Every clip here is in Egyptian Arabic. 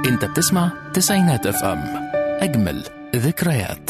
انت بتسمع تسعينات اف ام اجمل ذكريات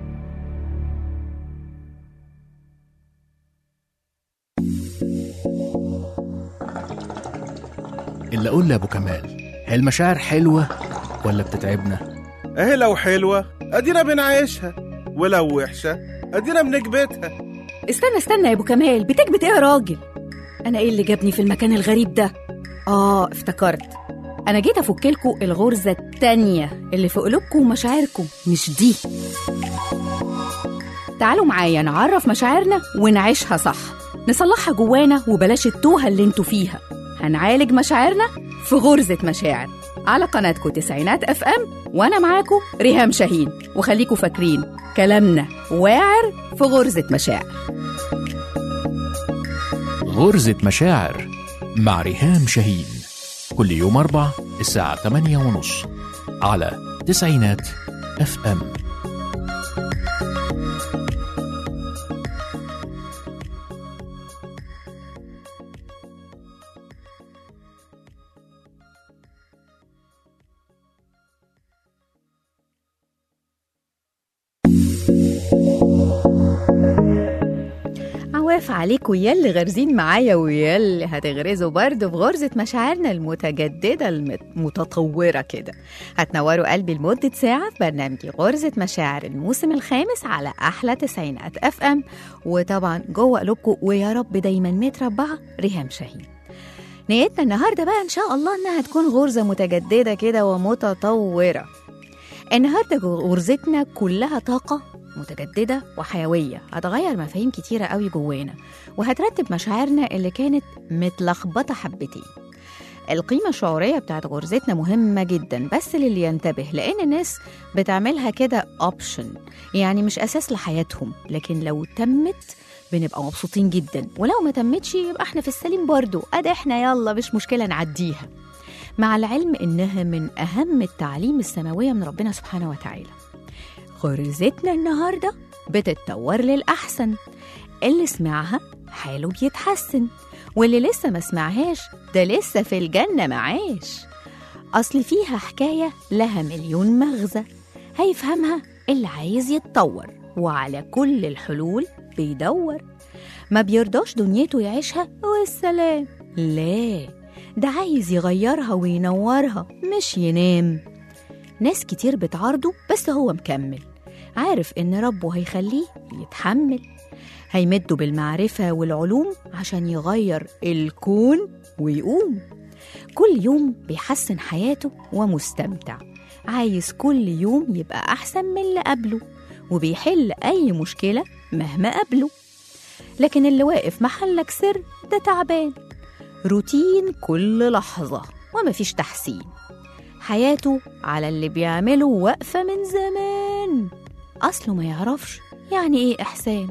اللي اقول لابو كمال هي المشاعر حلوه ولا بتتعبنا اهي لو حلوة ادينا بنعيشها ولو وحشة ادينا بنكبتها استنى استنى يا ابو كمال بتكبت ايه يا راجل انا ايه اللي جابني في المكان الغريب ده اه افتكرت انا جيت افكلكوا الغرزه التانية اللي في قلوبكم ومشاعركم مش دي تعالوا معايا نعرف مشاعرنا ونعيشها صح نصلحها جوانا وبلاش التوهه اللي انتوا فيها هنعالج مشاعرنا في غرزه مشاعر على قناتكم تسعينات اف ام وانا معاكم ريهام شاهين وخليكوا فاكرين كلامنا واعر في غرزه مشاعر غرزة مشاعر مع ريهام شاهين كل يوم أربع الساعة 8 ونص على تسعينات اف ام عواف عليكم ياللي غارزين معايا وياللي هتغرزوا برضه في غرزة مشاعرنا المتجددة المتطورة كده هتنوروا قلبي لمدة ساعة في برنامجي غرزة مشاعر الموسم الخامس على أحلى تسعينات أف أم وطبعا جوه قلوبكم ويا رب دايما متربعة ريهام شاهين نيتنا النهاردة بقى إن شاء الله إنها تكون غرزة متجددة كده ومتطورة النهاردة غرزتنا كلها طاقة متجددة وحيوية هتغير مفاهيم كتيرة قوي جوانا وهترتب مشاعرنا اللي كانت متلخبطة حبتين القيمة الشعورية بتاعت غرزتنا مهمة جدا بس للي ينتبه لأن الناس بتعملها كده اوبشن يعني مش أساس لحياتهم لكن لو تمت بنبقى مبسوطين جدا ولو ما تمتش يبقى احنا في السليم برضو ادي احنا يلا مش مشكلة نعديها مع العلم انها من اهم التعليم السماوية من ربنا سبحانه وتعالى غرزتنا النهارده بتتطور للأحسن اللي سمعها حاله بيتحسن واللي لسه ما سمعهاش ده لسه في الجنة معاش أصل فيها حكاية لها مليون مغزى هيفهمها اللي عايز يتطور وعلى كل الحلول بيدور ما بيرضاش دنيته يعيشها والسلام لا ده عايز يغيرها وينورها مش ينام ناس كتير بتعارضه بس هو مكمل عارف إن ربه هيخليه يتحمل هيمده بالمعرفة والعلوم عشان يغير الكون ويقوم كل يوم بيحسن حياته ومستمتع عايز كل يوم يبقى أحسن من اللي قبله وبيحل أي مشكلة مهما قبله لكن اللي واقف محلك سر ده تعبان روتين كل لحظة ومفيش تحسين حياته على اللي بيعمله واقفة من زمان أصله ما يعرفش يعني إيه إحسان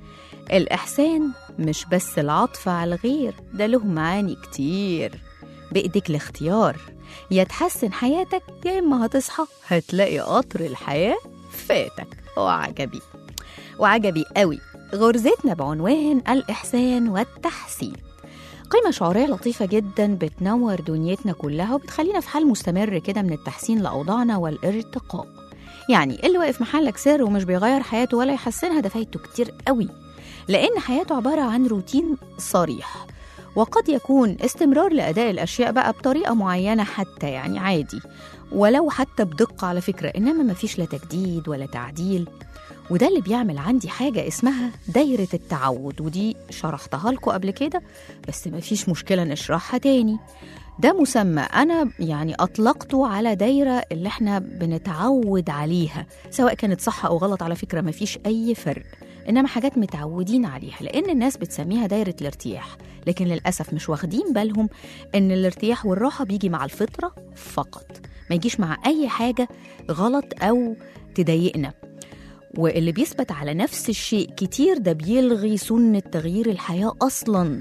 الإحسان مش بس العطف على الغير ده له معاني كتير بإيديك الاختيار يا تحسن حياتك يا إما هتصحى هتلاقي قطر الحياة فاتك وعجبي وعجبي قوي غرزتنا بعنوان الإحسان والتحسين قيمة شعورية لطيفة جدا بتنور دنيتنا كلها وبتخلينا في حال مستمر كده من التحسين لأوضاعنا والارتقاء يعني اللي واقف محلك سر ومش بيغير حياته ولا يحسنها ده فايته كتير قوي لأن حياته عبارة عن روتين صريح وقد يكون استمرار لأداء الأشياء بقى بطريقة معينة حتى يعني عادي ولو حتى بدقة على فكرة إنما مفيش لا تجديد ولا تعديل وده اللي بيعمل عندي حاجة اسمها دايرة التعود ودي شرحتها لكم قبل كده بس مفيش مشكلة نشرحها تاني ده مسمى أنا يعني أطلقته على دايرة اللي احنا بنتعود عليها سواء كانت صح أو غلط على فكرة مفيش أي فرق إنما حاجات متعودين عليها لأن الناس بتسميها دايرة الارتياح لكن للأسف مش واخدين بالهم إن الارتياح والراحة بيجي مع الفطرة فقط ما يجيش مع أي حاجة غلط أو تضايقنا واللي بيثبت على نفس الشيء كتير ده بيلغي سنة تغيير الحياة أصلاً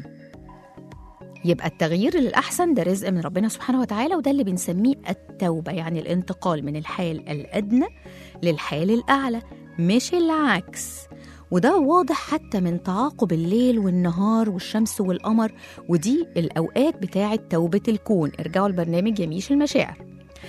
يبقى التغيير للأحسن ده رزق من ربنا سبحانه وتعالى وده اللي بنسميه التوبة يعني الانتقال من الحال الأدنى للحال الأعلى مش العكس وده واضح حتى من تعاقب الليل والنهار والشمس والقمر ودي الأوقات بتاعة توبة الكون ارجعوا البرنامج يميش المشاعر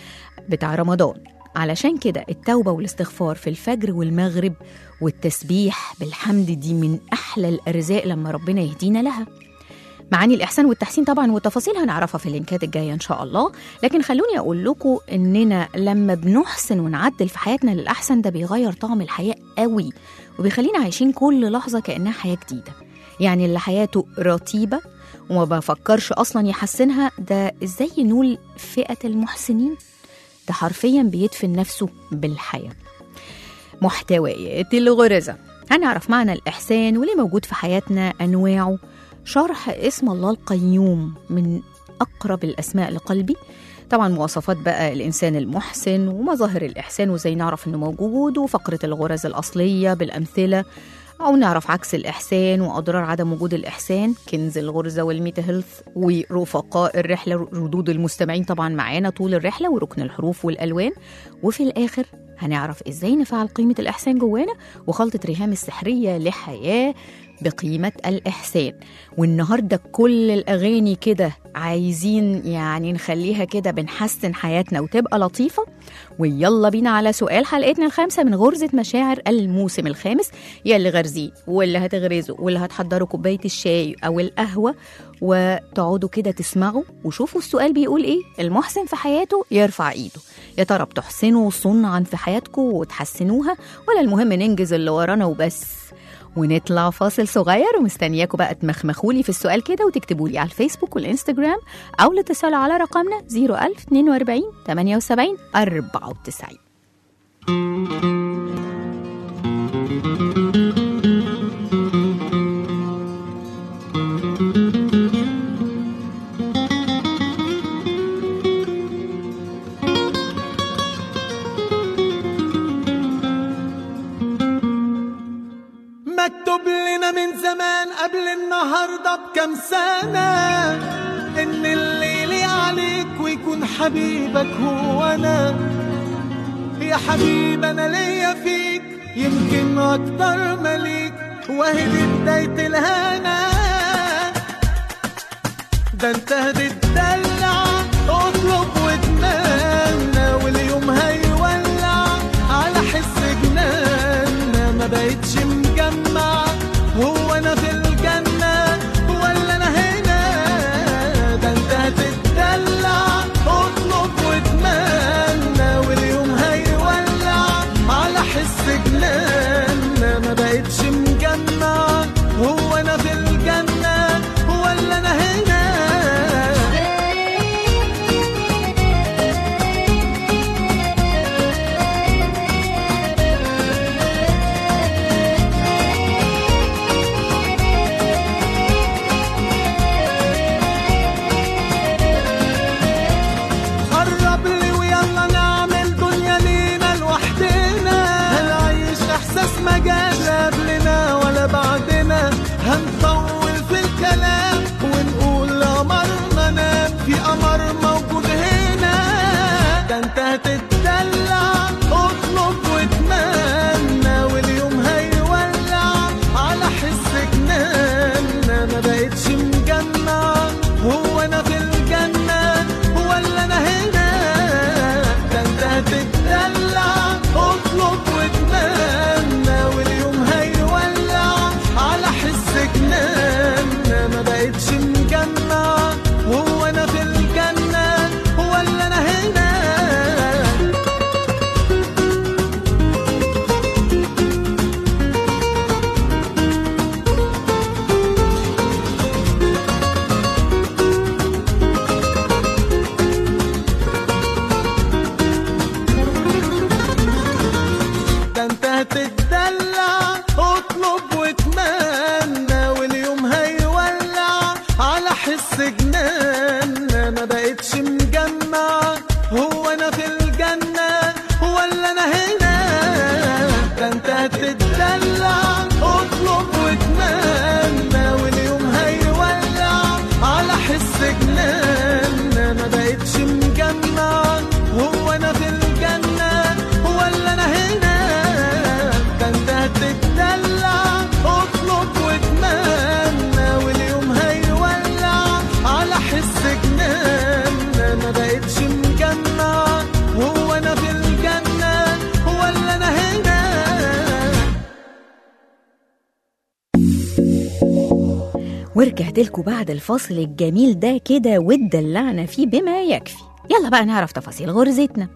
بتاع رمضان علشان كده التوبة والاستغفار في الفجر والمغرب والتسبيح بالحمد دي من أحلى الأرزاق لما ربنا يهدينا لها معاني الإحسان والتحسين طبعا والتفاصيل هنعرفها في اللينكات الجاية إن شاء الله لكن خلوني أقول لكم إننا لما بنحسن ونعدل في حياتنا للأحسن ده بيغير طعم الحياة قوي وبيخلينا عايشين كل لحظة كأنها حياة جديدة يعني اللي حياته رتيبة وما بفكرش أصلا يحسنها ده إزاي ينول فئة المحسنين ده حرفيا بيدفن نفسه بالحياة محتويات الغرزة هنعرف معنى الإحسان وليه موجود في حياتنا أنواعه شرح اسم الله القيوم من أقرب الأسماء لقلبي طبعا مواصفات بقى الإنسان المحسن ومظاهر الإحسان وزي نعرف إنه موجود وفقرة الغرز الأصلية بالأمثلة أو نعرف عكس الإحسان وأضرار عدم وجود الإحسان كنز الغرزة والميتا هيلث ورفقاء الرحلة ردود المستمعين طبعا معانا طول الرحلة وركن الحروف والألوان وفي الآخر هنعرف إزاي نفعل قيمة الإحسان جوانا وخلطة ريهام السحرية لحياة بقيمة الإحسان والنهاردة كل الأغاني كده عايزين يعني نخليها كده بنحسن حياتنا وتبقى لطيفة ويلا بينا على سؤال حلقتنا الخامسة من غرزة مشاعر الموسم الخامس يلي غارزين واللي هتغرزوا واللي هتحضروا كوباية الشاي أو القهوة وتقعدوا كده تسمعوا وشوفوا السؤال بيقول إيه المحسن في حياته يرفع إيده يا ترى بتحسنوا صنعا في حياتكم وتحسنوها ولا المهم ننجز اللي ورانا وبس ونطلع فاصل صغير ومستنياكم بقى تمخمخولي في السؤال كده وتكتبوا لي على الفيسبوك والانستجرام او الاتصال على رقمنا 01042 78 94 مكتوب لنا من زمان قبل النهارده بكام سنة إن الليل عليك ويكون حبيبك هو أنا يا حبيب أنا ليا فيك يمكن أكتر مليك وهي دي بداية الهنا ده انت هتتدلع اطلب واتمنى واليوم هيولع على حس جنان ما بقتش مجمع هو انا في الجنة ولا انا هنا ده انت هتتدلع اطلب واتمنى واليوم هيولع على حس جنان ما بقتش مجمع هو انا في الجنة ولا انا هنا قرب لي ويلا نعمل دنيا لينا لوحدنا هنعيش احساس ما جاش لا قبلنا ولا بعدنا هنطول في الكلام ونقول قمرنا نام في قمر موجود هنا ده انت هتتدلع اطلب واتمنى واليوم هيولع على حس جنان ما بقتش مجمع هو انا في الجنة ولا انا هنا ده انت هتتدلع اطلب واتمنى واليوم هيولع على حس جنان ما بقتش مجمع هو انا في الجنة ولا انا هنا ده انت هتتدلع اطلب واتمنى واليوم هيولع على حس جنان ما بقتش مجمع هو انا في الجنة ولا انا هنا ده انت هتتدلع اطلب واتمنى واليوم هيولع على حس جنان ما بقتش مجمع هو انا في الجنة ولا انا هنا ده انت هتتدلع اطلب واتمنى واليوم هيولع على حس جنان ما بقتش مجمع هو ورجعت لكم بعد الفصل الجميل ده كده واتدلعنا فيه بما يكفي يلا بقى نعرف تفاصيل غرزتنا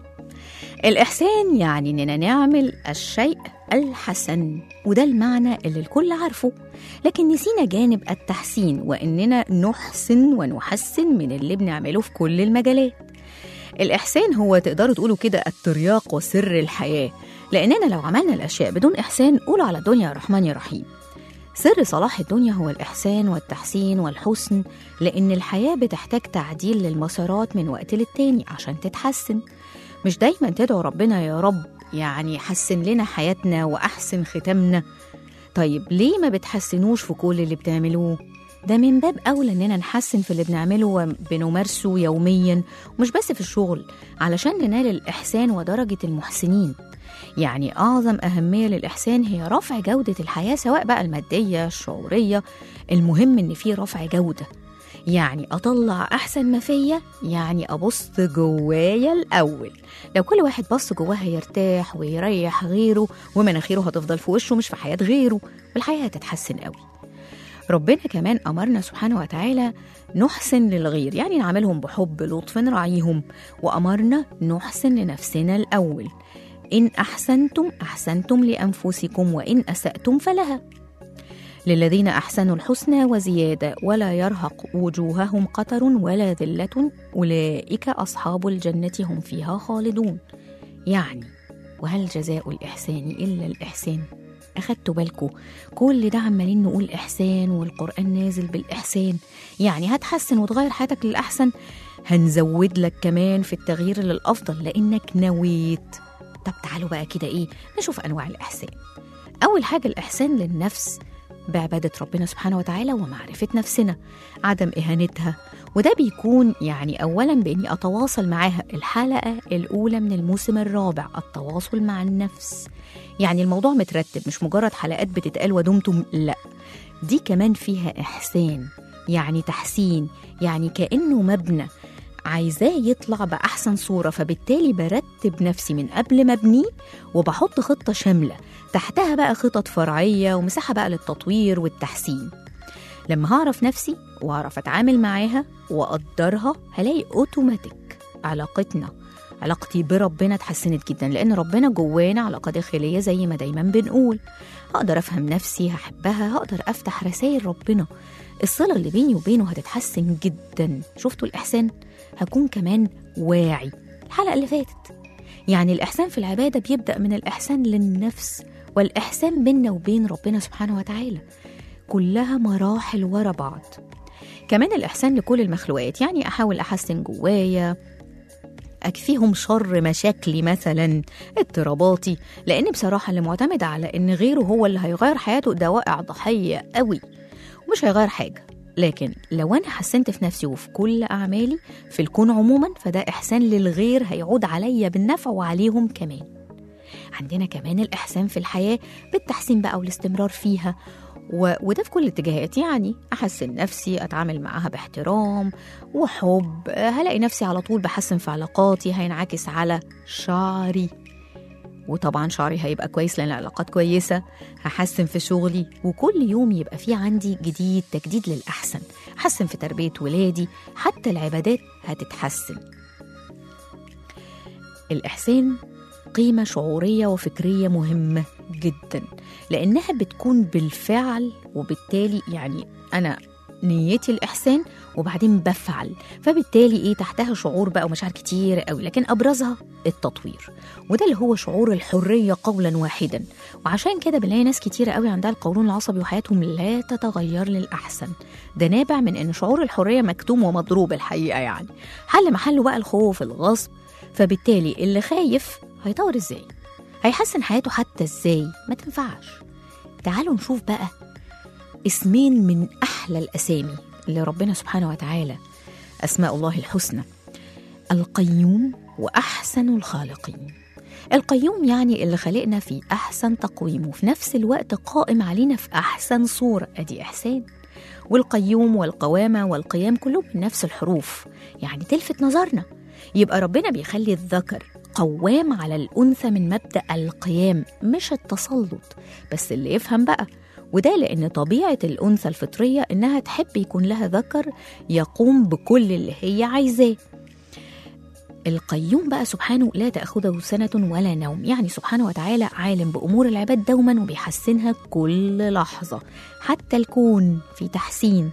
الإحسان يعني إننا نعمل الشيء الحسن وده المعنى اللي الكل عارفه لكن نسينا جانب التحسين وإننا نحسن ونحسن من اللي بنعمله في كل المجالات الإحسان هو تقدروا تقولوا كده الترياق وسر الحياة لأننا لو عملنا الأشياء بدون إحسان قولوا على الدنيا الرحمن الرحيم سر صلاح الدنيا هو الإحسان والتحسين والحسن لأن الحياة بتحتاج تعديل للمسارات من وقت للتاني عشان تتحسن مش دايما تدعو ربنا يا رب يعني حسن لنا حياتنا وأحسن ختامنا طيب ليه ما بتحسنوش في كل اللي بتعملوه؟ ده من باب أولى إننا نحسن في اللي بنعمله وبنمارسه يوميا ومش بس في الشغل علشان ننال الإحسان ودرجة المحسنين يعني أعظم أهمية للإحسان هي رفع جودة الحياة سواء بقى المادية الشعورية المهم إن في رفع جودة يعني أطلع أحسن ما فيا يعني أبص جوايا الأول لو كل واحد بص جواه هيرتاح ويريح غيره ومناخيره هتفضل في وشه مش في حياة غيره والحياة هتتحسن قوي ربنا كمان أمرنا سبحانه وتعالى نحسن للغير يعني نعملهم بحب لطف نراعيهم وأمرنا نحسن لنفسنا الأول إن أحسنتم أحسنتم لأنفسكم وإن أسأتم فلها للذين أحسنوا الحسنى وزيادة ولا يرهق وجوههم قتر ولا ذلة أولئك أصحاب الجنة هم فيها خالدون يعني وهل جزاء الإحسان إلا الإحسان أخدتوا بالكم كل ده عمالين نقول إحسان والقرآن نازل بالإحسان يعني هتحسن وتغير حياتك للأحسن هنزود لك كمان في التغيير للأفضل لأنك نويت طب تعالوا بقى كده إيه نشوف أنواع الإحسان أول حاجة الإحسان للنفس بعبادة ربنا سبحانه وتعالى ومعرفة نفسنا عدم إهانتها وده بيكون يعني أولا بإني أتواصل معاها الحلقة الأولى من الموسم الرابع التواصل مع النفس يعني الموضوع مترتب مش مجرد حلقات بتتقال ودمتم لا دي كمان فيها إحسان يعني تحسين يعني كأنه مبنى عايزاه يطلع بأحسن صورة فبالتالي برتب نفسي من قبل ما أبنيه وبحط خطة شاملة تحتها بقى خطط فرعية ومساحة بقى للتطوير والتحسين لما هعرف نفسي وأعرف أتعامل معاها وأقدرها هلاقي أوتوماتيك علاقتنا علاقتي بربنا اتحسنت جدا لأن ربنا جوانا علاقة داخلية زي ما دايما بنقول هقدر أفهم نفسي هحبها هقدر أفتح رسائل ربنا الصلة اللي بيني وبينه هتتحسن جدا شفتوا الإحسان هكون كمان واعي الحلقة اللي فاتت يعني الإحسان في العبادة بيبدأ من الإحسان للنفس والإحسان بيننا وبين ربنا سبحانه وتعالى كلها مراحل ورا بعض كمان الإحسان لكل المخلوقات يعني أحاول أحسن جوايا أكفيهم شر مشاكلي مثلا اضطراباتي لأن بصراحة اللي معتمد على إن غيره هو اللي هيغير حياته ده واقع ضحية قوي ومش هيغير حاجة لكن لو أنا حسنت في نفسي وفي كل أعمالي في الكون عموما فده إحسان للغير هيعود عليا بالنفع وعليهم كمان عندنا كمان الإحسان في الحياة بالتحسين بقى والاستمرار فيها و... وده في كل الاتجاهات يعني أحسن نفسي أتعامل معاها باحترام وحب هلاقي نفسي على طول بحسن في علاقاتي هينعكس على شعري وطبعا شعري هيبقى كويس لان العلاقات كويسه هحسن في شغلي وكل يوم يبقى في عندي جديد تجديد للاحسن احسن في تربيه ولادي حتى العبادات هتتحسن الاحسان قيمه شعوريه وفكريه مهمه جدا لانها بتكون بالفعل وبالتالي يعني انا نيتي الإحسان وبعدين بفعل فبالتالي إيه تحتها شعور بقى ومشاعر كتير قوي لكن أبرزها التطوير وده اللي هو شعور الحرية قولا واحدا وعشان كده بنلاقي ناس كتيرة قوي عندها القولون العصبي وحياتهم لا تتغير للأحسن ده نابع من إن شعور الحرية مكتوم ومضروب الحقيقة يعني حل محله بقى الخوف الغصب فبالتالي اللي خايف هيطور إزاي هيحسن حياته حتى إزاي ما تنفعش تعالوا نشوف بقى اسمين من أحلى الأسامي اللي ربنا سبحانه وتعالى أسماء الله الحسنى القيوم وأحسن الخالقين القيوم يعني اللي خلقنا في أحسن تقويم وفي نفس الوقت قائم علينا في أحسن صورة أدي إحسان والقيوم والقوامة والقيام كلهم من نفس الحروف يعني تلفت نظرنا يبقى ربنا بيخلي الذكر قوام على الأنثى من مبدأ القيام مش التسلط بس اللي يفهم بقى وده لأن طبيعة الأنثى الفطرية إنها تحب يكون لها ذكر يقوم بكل اللي هي عايزاه القيوم بقى سبحانه لا تأخذه سنة ولا نوم يعني سبحانه وتعالى عالم بأمور العباد دوما وبيحسنها كل لحظة حتى الكون في تحسين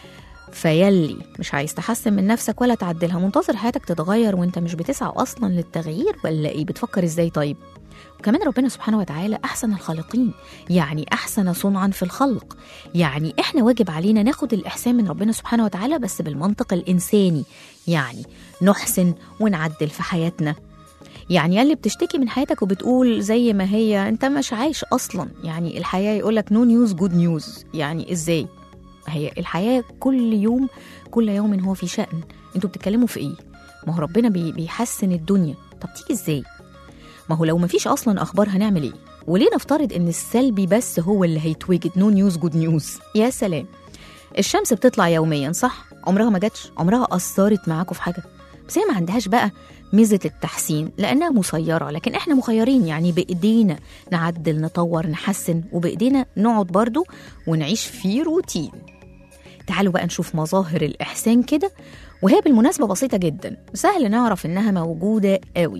فيلي مش عايز تحسن من نفسك ولا تعدلها منتظر حياتك تتغير وانت مش بتسعى اصلا للتغيير ولا ايه بتفكر ازاي طيب وكمان ربنا سبحانه وتعالى احسن الخالقين يعني احسن صنعا في الخلق يعني احنا واجب علينا ناخد الاحسان من ربنا سبحانه وتعالى بس بالمنطق الانساني يعني نحسن ونعدل في حياتنا يعني يلي بتشتكي من حياتك وبتقول زي ما هي انت مش عايش اصلا يعني الحياه يقولك نو نيوز جود نيوز يعني ازاي هي الحياه كل يوم كل يوم هو في شأن انتوا بتتكلموا في ايه ما هو ربنا بي بيحسن الدنيا طب تيجي ازاي ما هو لو ما فيش اصلا اخبار هنعمل ايه وليه نفترض ان السلبي بس هو اللي هيتوجد نو نيوز جود نيوز يا سلام الشمس بتطلع يوميا صح عمرها ما جاتش عمرها اثرت معاكم في حاجه بس هي ما عندهاش بقى ميزه التحسين لانها مسيره لكن احنا مخيرين يعني بايدينا نعدل نطور نحسن وبايدينا نقعد برضو ونعيش في روتين تعالوا بقى نشوف مظاهر الإحسان كده وهي بالمناسبة بسيطة جدا سهل نعرف إنها موجودة قوي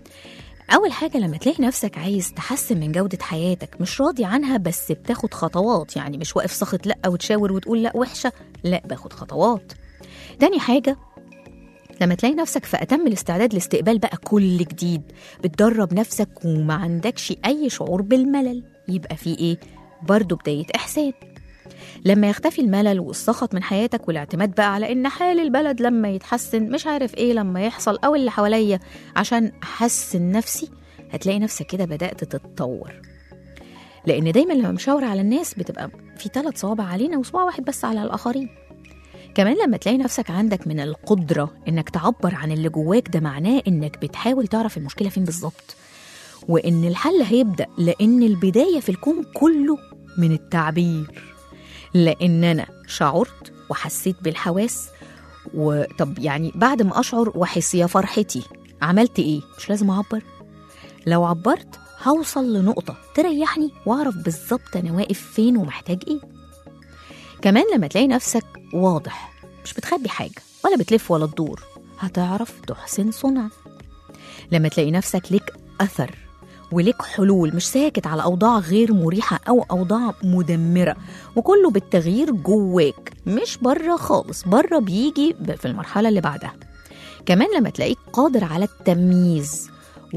أول حاجة لما تلاقي نفسك عايز تحسن من جودة حياتك مش راضي عنها بس بتاخد خطوات يعني مش واقف ساخط لأ وتشاور وتقول لأ وحشة لأ باخد خطوات تاني حاجة لما تلاقي نفسك في أتم الاستعداد لاستقبال بقى كل جديد بتدرب نفسك وما عندكش أي شعور بالملل يبقى في إيه؟ برضه بداية إحسان لما يختفي الملل والسخط من حياتك والاعتماد بقى على ان حال البلد لما يتحسن مش عارف ايه لما يحصل او اللي حواليا عشان احسن نفسي هتلاقي نفسك كده بدات تتطور لان دايما لما مشاور على الناس بتبقى في ثلاث صوابع علينا وصباع واحد بس على الاخرين كمان لما تلاقي نفسك عندك من القدره انك تعبر عن اللي جواك ده معناه انك بتحاول تعرف المشكله فين بالظبط وان الحل هيبدا لان البدايه في الكون كله من التعبير لان انا شعرت وحسيت بالحواس وطب يعني بعد ما اشعر واحس يا فرحتي عملت ايه مش لازم اعبر لو عبرت هوصل لنقطه تريحني واعرف بالظبط انا واقف فين ومحتاج ايه كمان لما تلاقي نفسك واضح مش بتخبي حاجه ولا بتلف ولا تدور هتعرف تحسن صنع لما تلاقي نفسك ليك اثر وليك حلول مش ساكت على أوضاع غير مريحة أو أوضاع مدمرة وكله بالتغيير جواك مش بره خالص بره بيجي في المرحلة اللي بعدها كمان لما تلاقيك قادر على التمييز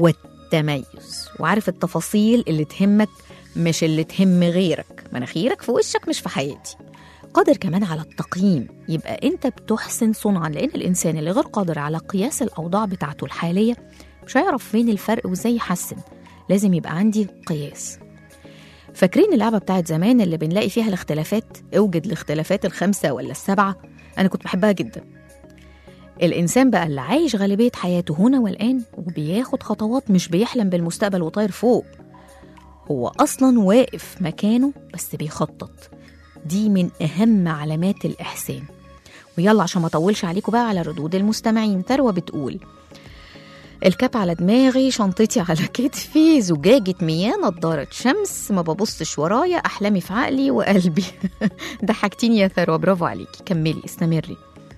والتميز وعارف التفاصيل اللي تهمك مش اللي تهم غيرك مناخيرك في وشك مش في حياتي قادر كمان على التقييم يبقى انت بتحسن صنعا لان الانسان اللي غير قادر على قياس الاوضاع بتاعته الحاليه مش هيعرف فين الفرق وازاي يحسن لازم يبقى عندي قياس فاكرين اللعبة بتاعت زمان اللي بنلاقي فيها الاختلافات اوجد الاختلافات الخمسة ولا السبعة أنا كنت بحبها جدا الإنسان بقى اللي عايش غالبية حياته هنا والآن وبياخد خطوات مش بيحلم بالمستقبل وطاير فوق هو أصلا واقف مكانه بس بيخطط دي من أهم علامات الإحسان ويلا عشان ما أطولش عليكم بقى على ردود المستمعين ثروة بتقول الكاب على دماغي شنطتي على كتفي زجاجة مياه نضارة شمس ما ببصش ورايا أحلامي في عقلي وقلبي ضحكتيني يا ثروة برافو عليكي كملي استمري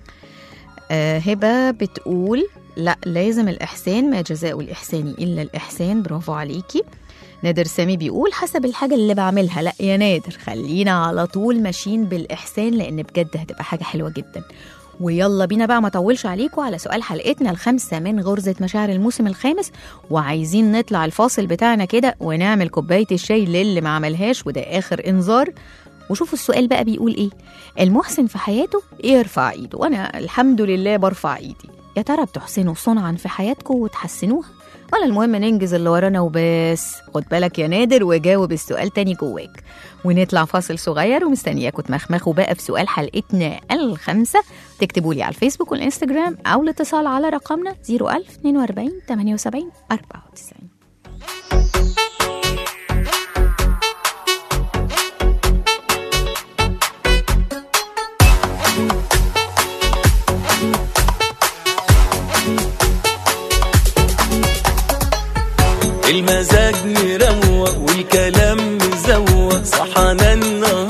آه هبة بتقول لا لازم الإحسان ما جزاء الإحسان إلا الإحسان برافو عليكي نادر سامي بيقول حسب الحاجة اللي بعملها لا يا نادر خلينا على طول ماشيين بالإحسان لأن بجد هتبقى حاجة حلوة جدا ويلا بينا بقى ما اطولش عليكم على سؤال حلقتنا الخامسة من غرزة مشاعر الموسم الخامس وعايزين نطلع الفاصل بتاعنا كده ونعمل كوباية الشاي للي ما عملهاش وده آخر إنذار وشوفوا السؤال بقى بيقول إيه المحسن في حياته يرفع إيده وأنا الحمد لله برفع إيدي يا ترى بتحسنوا صنعا في حياتكم وتحسنوها ولا المهم ننجز اللي ورانا وبس خد بالك يا نادر وجاوب السؤال تاني جواك ونطلع فاصل صغير ومستنياكم تمخمخوا بقى في سؤال حلقتنا الخامسة تكتبوا لي على الفيسبوك والانستجرام أو الاتصال على رقمنا 01042 78 94 المزاج مروق والكلام مزوق صحانا النهار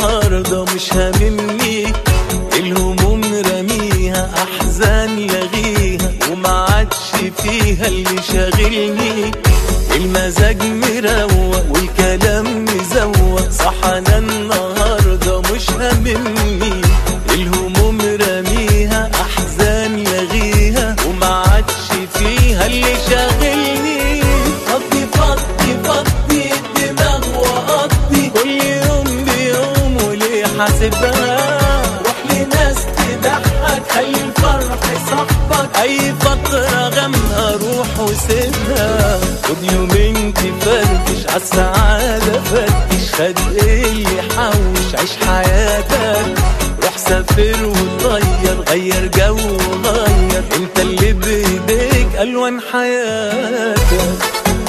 احزان لغيها وما عادش فيها اللي شاغلني المزاج مروق والكلام مزوق صح انا النهارده مش هاممني الهموم راميها احزان لغيها وما عادش فيها اللي شاغلني فضي فضي فضي الدماغ وقضي كل يوم بيوم وليه حاسبها روح لناس تضحك خلي الفرح صاحبك اي فترة غامقة روح وسيبها خد يومين تفرفش عالسعادة فتش خد ايه اللي حوش عيش حياتك روح سافر وطير غير جو وغير انت اللي بايديك الوان حياتك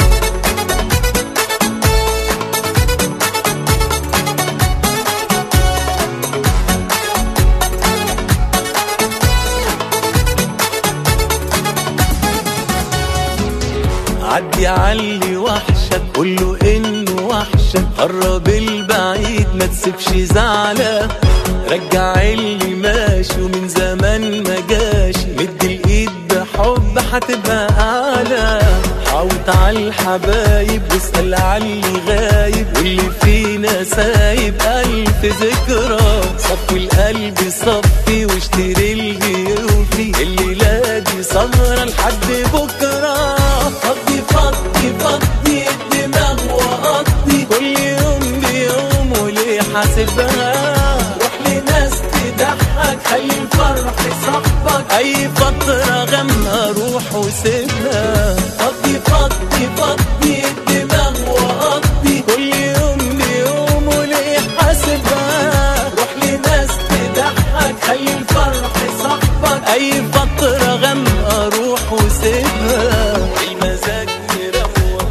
عدي علي وحشك قوله انه وحشك قرب البعيد ما تسيبش زعلة رجع اللي ماشي ومن زمان ما جاش مد الايد بحب هتبقى اعلى حاوط على الحبايب واسأل على اللي غايب واللي فينا سايب ألف ذكرى صفي القلب صفي واشتري اللي يوفي الليلة دي سهرة لحد بكرة فضي فضي فضي الدماغ وقضي كل يوم بيوم وليه حاسبها روح لناس تضحك خلي الفرح صاحبك اي فترة غامقة روح وسيبها فضي فضي فضي الدماغ وقضي كل يوم بيوم وليه حاسبها روح لناس تضحك خلي الفرح صاحبك اي فترة غامقة روح وسيبها المزاج مروق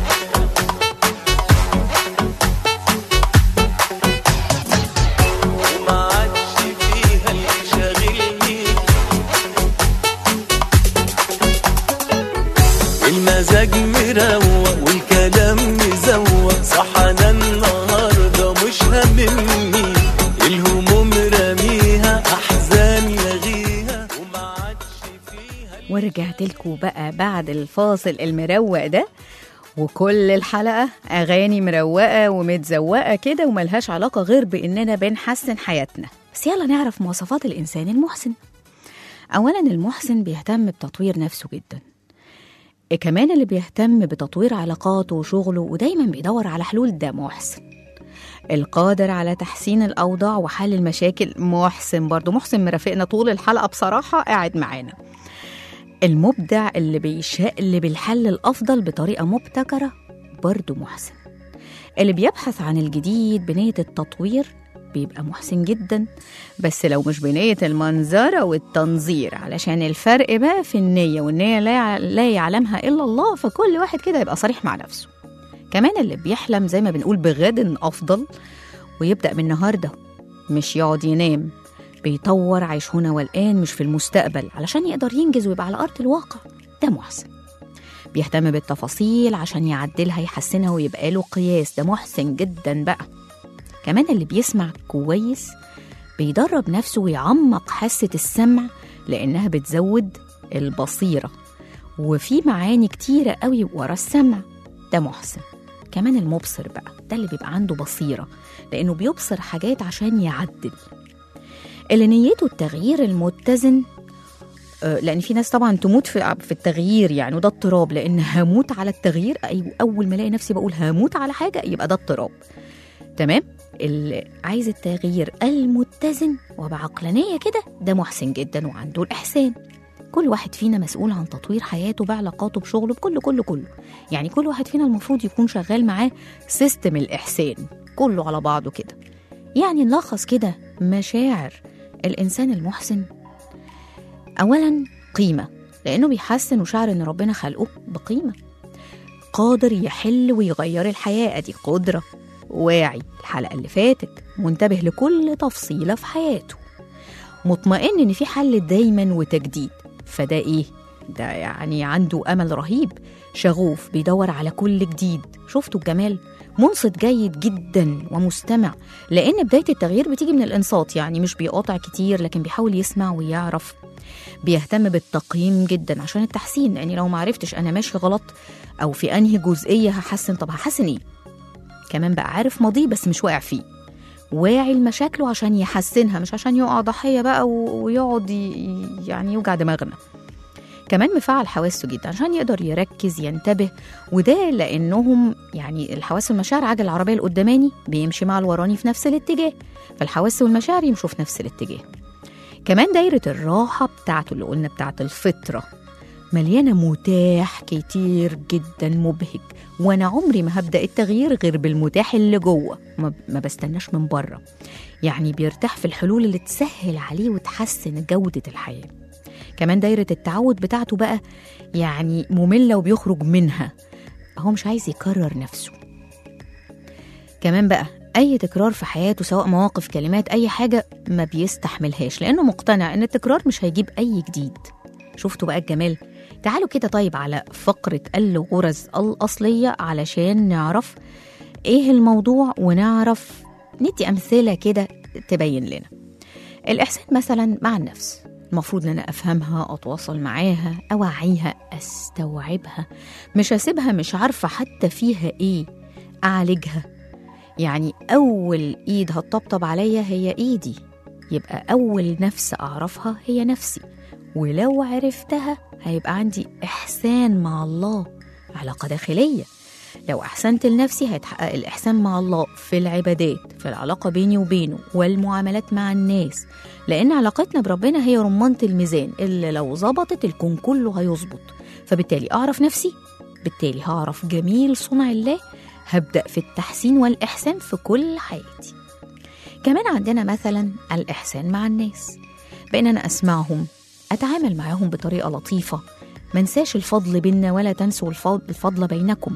وما عادش فيها اللي شاغلني المزاج مروق والكلام مزوق صح انا النهارده مش هاممني الهموم راميها احزان لغيها وما عادش فيها ورجعت لكم بقى بعد الفاصل المروق ده وكل الحلقة أغاني مروقة ومتزوقة كده وملهاش علاقة غير بإننا بنحسن حياتنا بس يلا نعرف مواصفات الإنسان المحسن أولا المحسن بيهتم بتطوير نفسه جدا كمان اللي بيهتم بتطوير علاقاته وشغله ودايما بيدور على حلول ده محسن القادر على تحسين الأوضاع وحل المشاكل محسن برضو محسن مرافقنا طول الحلقة بصراحة قاعد معانا المبدع اللي بيشقلب الحل الأفضل بطريقة مبتكرة برضو محسن اللي بيبحث عن الجديد بنية التطوير بيبقى محسن جدا بس لو مش بنية المنظرة والتنظير علشان الفرق بقى في النية والنية لا لا يعلمها إلا الله فكل واحد كده يبقى صريح مع نفسه كمان اللي بيحلم زي ما بنقول بغد أفضل ويبدأ من النهاردة مش يقعد ينام بيطور عيش هنا والآن مش في المستقبل علشان يقدر ينجز ويبقى على أرض الواقع ده محسن بيهتم بالتفاصيل عشان يعدلها يحسنها ويبقى له قياس ده محسن جدا بقى كمان اللي بيسمع كويس بيدرب نفسه ويعمق حاسة السمع لأنها بتزود البصيرة وفي معاني كتيرة قوي ورا السمع ده محسن كمان المبصر بقى ده اللي بيبقى عنده بصيرة لأنه بيبصر حاجات عشان يعدل اللي نيته التغيير المتزن آه، لان في ناس طبعا تموت في في التغيير يعني وده اضطراب لان هموت على التغيير اي اول ما الاقي نفسي بقول هموت على حاجه يبقى ده اضطراب تمام اللي عايز التغيير المتزن وبعقلانيه كده ده محسن جدا وعنده الاحسان كل واحد فينا مسؤول عن تطوير حياته بعلاقاته بشغله بكل كله كله يعني كل واحد فينا المفروض يكون شغال معاه سيستم الإحسان كله على بعضه كده يعني نلخص كده مشاعر الإنسان المحسن أولا قيمة لأنه بيحسن وشعر إن ربنا خلقه بقيمة قادر يحل ويغير الحياة دي قدرة واعي الحلقة اللي فاتت منتبه لكل تفصيلة في حياته مطمئن إن في حل دايما وتجديد فده إيه؟ ده يعني عنده أمل رهيب شغوف بيدور على كل جديد شفتوا الجمال منصت جيد جدا ومستمع لأن بداية التغيير بتيجي من الإنصات يعني مش بيقاطع كتير لكن بيحاول يسمع ويعرف بيهتم بالتقييم جدا عشان التحسين يعني لو معرفتش أنا ماشي غلط أو في أنهي جزئية هحسن طب هحسن إيه كمان بقى عارف ماضيه بس مش واقع فيه واعي لمشاكله عشان يحسنها مش عشان يقع ضحية بقى و- ويقعد ي- يعني يوجع دماغنا كمان مفعل حواسه جدا عشان يقدر يركز ينتبه وده لانهم يعني الحواس والمشاعر عجل العربيه القداماني بيمشي مع الوراني في نفس الاتجاه فالحواس والمشاعر يمشوا في نفس الاتجاه كمان دايره الراحه بتاعته اللي قلنا بتاعت الفطره مليانه متاح كتير جدا مبهج وانا عمري ما هبدا التغيير غير بالمتاح اللي جوه ما ما بستناش من بره يعني بيرتاح في الحلول اللي تسهل عليه وتحسن جوده الحياه كمان دايرة التعود بتاعته بقى يعني مملة وبيخرج منها هو مش عايز يكرر نفسه كمان بقى أي تكرار في حياته سواء مواقف كلمات أي حاجة ما بيستحملهاش لأنه مقتنع إن التكرار مش هيجيب أي جديد شفتوا بقى الجمال تعالوا كده طيب على فقرة الغرز الأصلية علشان نعرف إيه الموضوع ونعرف ندي أمثلة كده تبين لنا الإحسان مثلا مع النفس المفروض ان انا افهمها اتواصل معاها اوعيها استوعبها مش اسيبها مش عارفه حتى فيها ايه اعالجها يعني اول ايد هتطبطب عليا هي ايدي يبقى اول نفس اعرفها هي نفسي ولو عرفتها هيبقى عندي احسان مع الله علاقه داخليه لو احسنت لنفسي هيتحقق الاحسان مع الله في العبادات في العلاقه بيني وبينه والمعاملات مع الناس لان علاقتنا بربنا هي رمانه الميزان اللي لو ظبطت الكون كله هيظبط فبالتالي اعرف نفسي بالتالي هعرف جميل صنع الله هبدا في التحسين والاحسان في كل حياتي كمان عندنا مثلا الاحسان مع الناس بان انا اسمعهم اتعامل معاهم بطريقه لطيفه منساش الفضل بينا ولا تنسوا الفضل, الفضل بينكم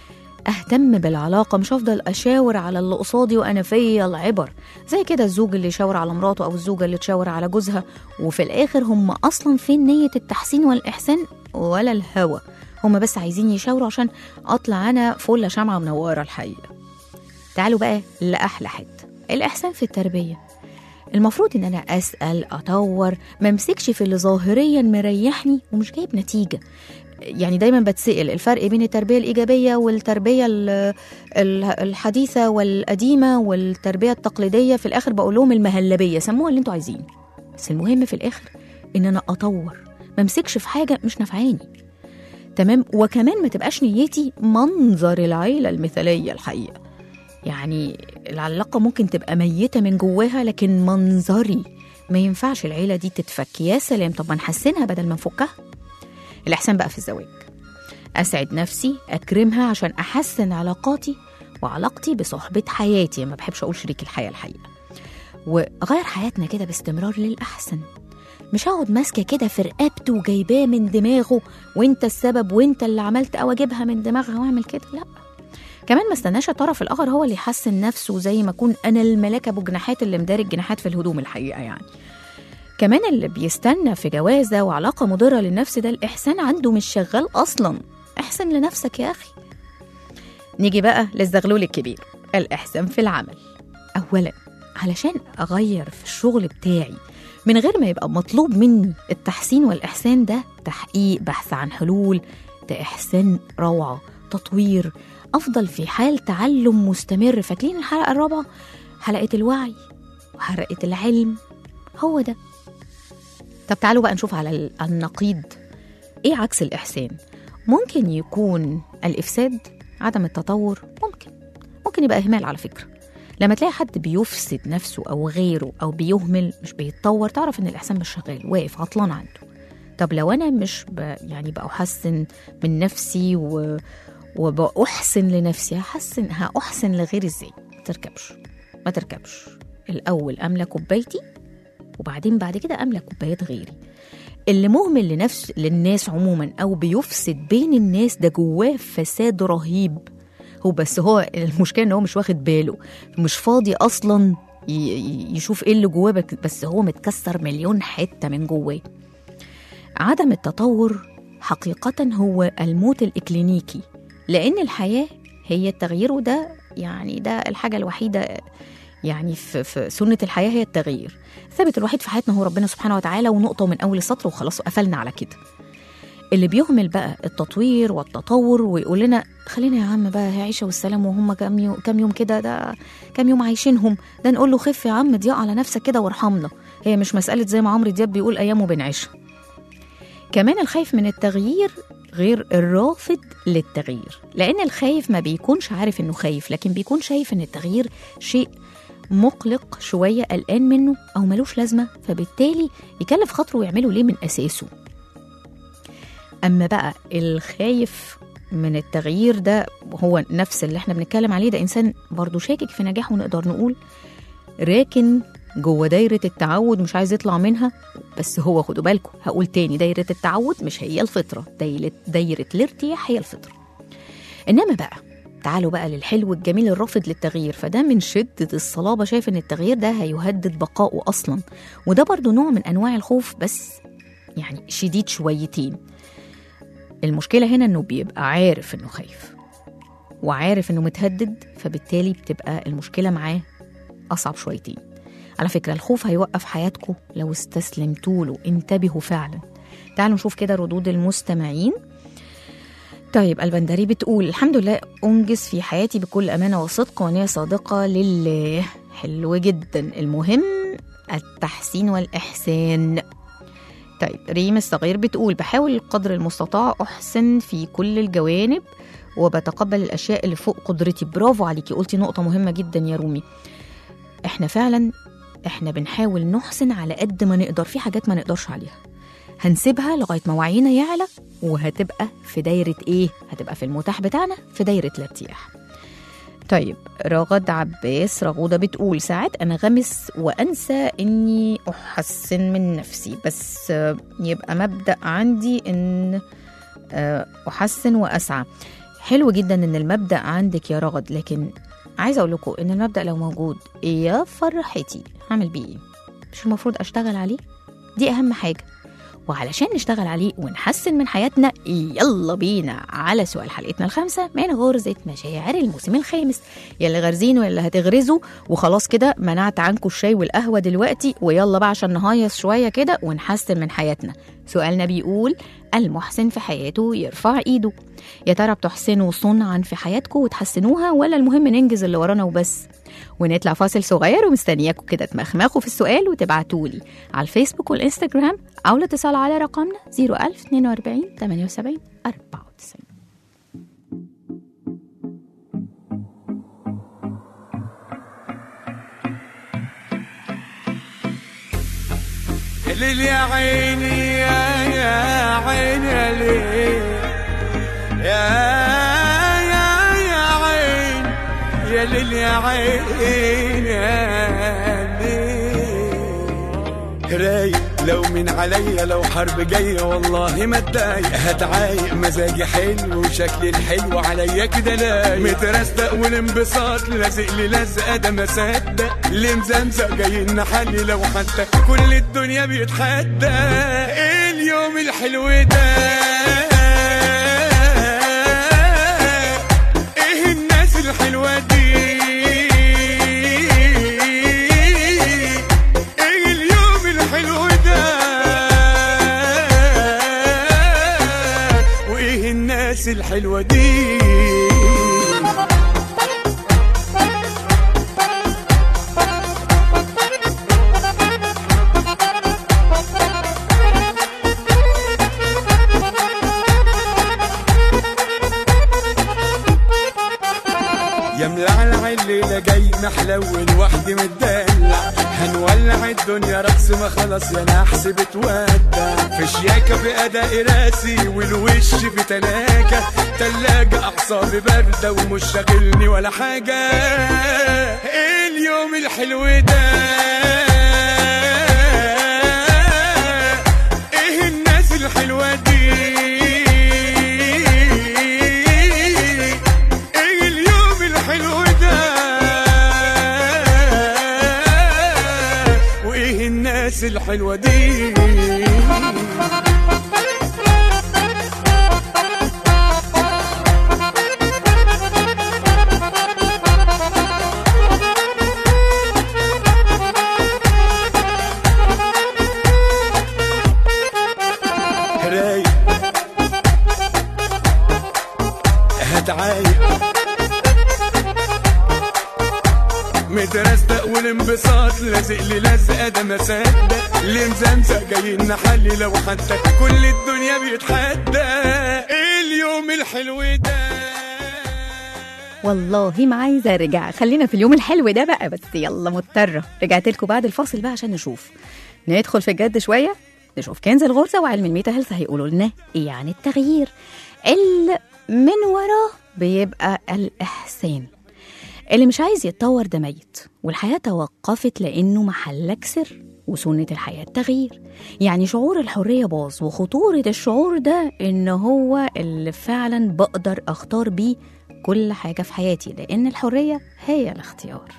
اهتم بالعلاقه مش هفضل اشاور على اللي قصادي وانا فيا العبر زي كده الزوج اللي يشاور على مراته او الزوجه اللي تشاور على جوزها وفي الاخر هم اصلا فين نيه التحسين والاحسان ولا الهوى هم بس عايزين يشاوروا عشان اطلع انا فله شمعه منوره الحقيقه تعالوا بقى لاحلى حته الاحسان في التربيه المفروض ان انا اسال اطور ما امسكش في اللي ظاهريا مريحني ومش جايب نتيجه يعني دايما بتسأل الفرق بين التربية الإيجابية والتربية ال- ال- الحديثة والقديمة والتربية التقليدية في الآخر بقول لهم المهلبية سموها اللي انتوا عايزينه بس المهم في الآخر إن أنا أطور ما امسكش في حاجة مش نافعاني تمام وكمان ما تبقاش نيتي منظر العيلة المثالية الحقيقة يعني العلاقة ممكن تبقى ميتة من جواها لكن منظري ما ينفعش العيلة دي تتفك يا سلام طب ما نحسنها بدل ما نفكها الإحسان بقى في الزواج أسعد نفسي أكرمها عشان أحسن علاقاتي وعلاقتي بصحبة حياتي ما بحبش أقول شريك الحياة الحقيقة وأغير حياتنا كده باستمرار للأحسن مش هقعد ماسكة كده في رقبته وجايباه من دماغه وانت السبب وانت اللي عملت او اجيبها من دماغها واعمل كده لا كمان ما استناش الطرف الاخر هو اللي يحسن نفسه زي ما اكون انا الملاك ابو جناحات اللي مداري الجناحات في الهدوم الحقيقه يعني كمان اللي بيستنى في جوازه وعلاقه مضره للنفس ده الاحسان عنده مش شغال اصلا احسن لنفسك يا اخي نيجي بقى للزغلول الكبير الاحسان في العمل اولا علشان اغير في الشغل بتاعي من غير ما يبقى مطلوب مني التحسين والاحسان ده تحقيق بحث عن حلول ده احسان روعه تطوير افضل في حال تعلم مستمر فاكرين الحلقه الرابعه حلقه الوعي وحلقه العلم هو ده طب تعالوا بقى نشوف على ال- النقيض ايه عكس الاحسان ممكن يكون الافساد عدم التطور ممكن ممكن يبقى اهمال على فكره لما تلاقي حد بيفسد نفسه او غيره او بيهمل مش بيتطور تعرف ان الاحسان مش شغال واقف عطلان عنده طب لو انا مش ب... يعني بحسن من نفسي و... وبأحسن لنفسي هحسن هأحسن لغيري ازاي ما تركبش ما تركبش الاول املى كوبايتي وبعدين بعد كده املى كوبايات غيري اللي مهمل لنفس للناس عموما او بيفسد بين الناس ده جواه فساد رهيب هو بس هو المشكله ان هو مش واخد باله مش فاضي اصلا ي- ي- يشوف ايه اللي جواه بك- بس هو متكسر مليون حته من جواه عدم التطور حقيقه هو الموت الاكلينيكي لان الحياه هي التغيير وده يعني ده الحاجه الوحيده يعني في, في سنه الحياه هي التغيير الثابت الوحيد في حياتنا هو ربنا سبحانه وتعالى ونقطه من اول السطر وخلاص وقفلنا على كده اللي بيهمل بقى التطوير والتطور ويقول لنا خلينا يا عم بقى هي عيشه والسلام وهم كام يوم كام يوم كده ده كام يوم عايشينهم ده نقول له خف يا عم ضيق على نفسك كده وارحمنا هي مش مساله زي ما عمرو دياب بيقول ايام وبنعيشها كمان الخايف من التغيير غير الرافض للتغيير لان الخايف ما بيكونش عارف انه خايف لكن بيكون شايف ان التغيير شيء مقلق شويه قلقان منه او ملوش لازمه فبالتالي يكلف خاطره ويعمله ليه من اساسه اما بقى الخايف من التغيير ده هو نفس اللي احنا بنتكلم عليه ده انسان برضه شاكك في نجاحه نقدر نقول راكن جوه دايرة التعود مش عايز يطلع منها بس هو خدوا بالكم هقول تاني دايرة التعود مش هي الفطرة دايرة, دايرة الارتياح هي الفطرة إنما بقى تعالوا بقى للحلو الجميل الرافض للتغيير فده من شدة الصلابة شايف إن التغيير ده هيهدد بقائه أصلا وده برضو نوع من أنواع الخوف بس يعني شديد شويتين المشكلة هنا إنه بيبقى عارف إنه خايف وعارف إنه متهدد فبالتالي بتبقى المشكلة معاه أصعب شويتين على فكرة الخوف هيوقف حياتكم لو استسلمتوا له انتبهوا فعلا تعالوا نشوف كده ردود المستمعين طيب البندري بتقول الحمد لله أنجز في حياتي بكل أمانة وصدق ونية صادقة لله حلو جدا المهم التحسين والإحسان طيب ريم الصغير بتقول بحاول قدر المستطاع أحسن في كل الجوانب وبتقبل الأشياء اللي فوق قدرتي برافو عليكي قلتي نقطة مهمة جدا يا رومي احنا فعلا احنا بنحاول نحسن على قد ما نقدر في حاجات ما نقدرش عليها هنسيبها لغايه ما وعينا يعلى وهتبقى في دايره ايه هتبقى في المتاح بتاعنا في دايره الارتياح طيب رغد عباس رغودة بتقول ساعات أنغمس وأنسى إني أحسن من نفسي بس آه، يبقى مبدأ عندي إن آه، أحسن وأسعى حلو جدا إن المبدأ عندك يا رغد لكن عايزه اقول لكم ان المبدا لو موجود يا فرحتي هعمل بيه ايه مش المفروض اشتغل عليه دي اهم حاجه وعلشان نشتغل عليه ونحسن من حياتنا يلا بينا على سؤال حلقتنا الخامسة من غرزة مشاعر الموسم الخامس يلي غارزين واللي هتغرزوا وخلاص كده منعت عنكم الشاي والقهوة دلوقتي ويلا بقى عشان نهيص شوية كده ونحسن من حياتنا سؤالنا بيقول المحسن في حياته يرفع ايده يا ترى بتحسنوا صنعا في حياتكم وتحسنوها ولا المهم ننجز اللي ورانا وبس ونطلع فاصل صغير ومستنياكم كده تمخمخوا في السؤال وتبعتوا لي على الفيسبوك والانستجرام او الاتصال على رقمنا 01042 78 94 ليل يا عيني يا يا عيني يا ليل يا يا يا عين يا ليل يا عين يا ليل رايق لو من عليا لو حرب جاية والله ما اتضايق هتعايق مزاجي حلو وشكلي الحلو عليا كده لايق مترستق والانبساط لازق لي لزقة ده ما صدق اللي مزمزق جاي نحلي لو حتى كل الدنيا بيتحدى إيه اليوم الحلو ده ايه الناس الحلوة دي ايه اليوم الحلو ده وايه الناس الحلوة دي يا ملعلع الليلة جاي محلول وحدي متدلع هنولع الدنيا رقص ما خلاص يا نحس بتودع في شياكة في أداء راسي والوش في تلاجة تلاجة أعصابي باردة ومش شاغلني ولا حاجة إيه اليوم الحلو ده ايه الناس الحلوة دي ايه اليوم الحلو ده وايه الناس الحلوة دي رايق هتعايق مترستق والانبساط لازق لي لزقه ده ما صدق اللي مزمزق جايين نحلي لو حتى كل الدنيا بيتحدى اليوم الحلو ده والله ما عايزه ارجع خلينا في اليوم الحلو ده بقى بس يلا مضطره رجعت لكم بعد الفاصل بقى عشان نشوف ندخل في الجد شويه نشوف كنز الغرزه وعلم الميتا هيلث هيقولوا لنا ايه عن التغيير اللي من وراه بيبقى الاحسان اللي مش عايز يتطور ده ميت والحياه توقفت لانه محلك سر وسنة الحياة التغيير يعني شعور الحرية باظ وخطورة الشعور ده إن هو اللي فعلا بقدر أختار بيه كل حاجة في حياتي لأن الحرية هي الاختيار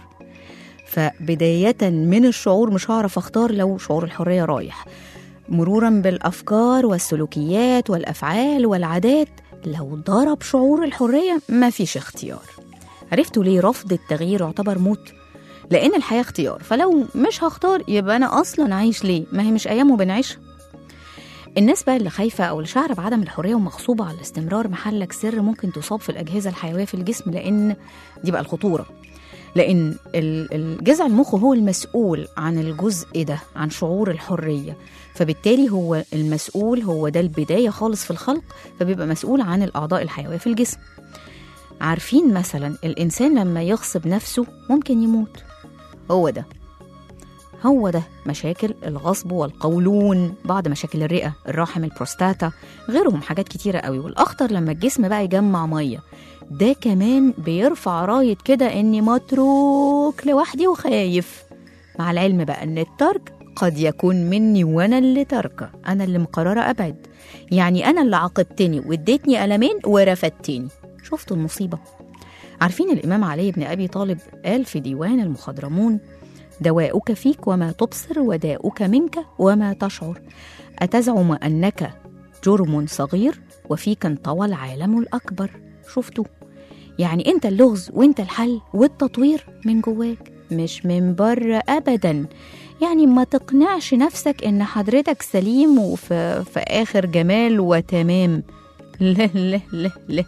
فبداية من الشعور مش هعرف أختار لو شعور الحرية رايح مرورا بالأفكار والسلوكيات والأفعال والعادات لو ضرب شعور الحرية مفيش اختيار عرفتوا ليه رفض التغيير يعتبر موت؟ لأن الحياة اختيار فلو مش هختار يبقى أنا أصلا عايش ليه؟ ما هي مش أيام وبنعيشها الناس بقى اللي خايفة أو اللي شعر بعدم الحرية ومغصوبة على الاستمرار محلك سر ممكن تصاب في الأجهزة الحيوية في الجسم لأن دي بقى الخطورة لأن ال- الجذع المخ هو المسؤول عن الجزء ده عن شعور الحرية فبالتالي هو المسؤول هو ده البداية خالص في الخلق فبيبقى مسؤول عن الأعضاء الحيوية في الجسم عارفين مثلا الإنسان لما يغصب نفسه ممكن يموت هو ده هو ده مشاكل الغصب والقولون بعض مشاكل الرئة الرحم البروستاتا غيرهم حاجات كتيرة قوي والأخطر لما الجسم بقى يجمع مية ده كمان بيرفع راية كده إني متروك لوحدي وخايف مع العلم بقى إن الترك قد يكون مني وأنا اللي تركه أنا اللي مقررة أبعد يعني أنا اللي عاقبتني واديتني ألمين ورفدتني شفتوا المصيبة عارفين الإمام علي بن أبي طالب قال في ديوان المخضرمون دواؤك فيك وما تبصر وداؤك منك وما تشعر أتزعم أنك جرم صغير وفيك انطوى العالم الأكبر شفتوا يعني أنت اللغز وأنت الحل والتطوير من جواك مش من بره أبدا يعني ما تقنعش نفسك إن حضرتك سليم وفي في آخر جمال وتمام لا لا لا لا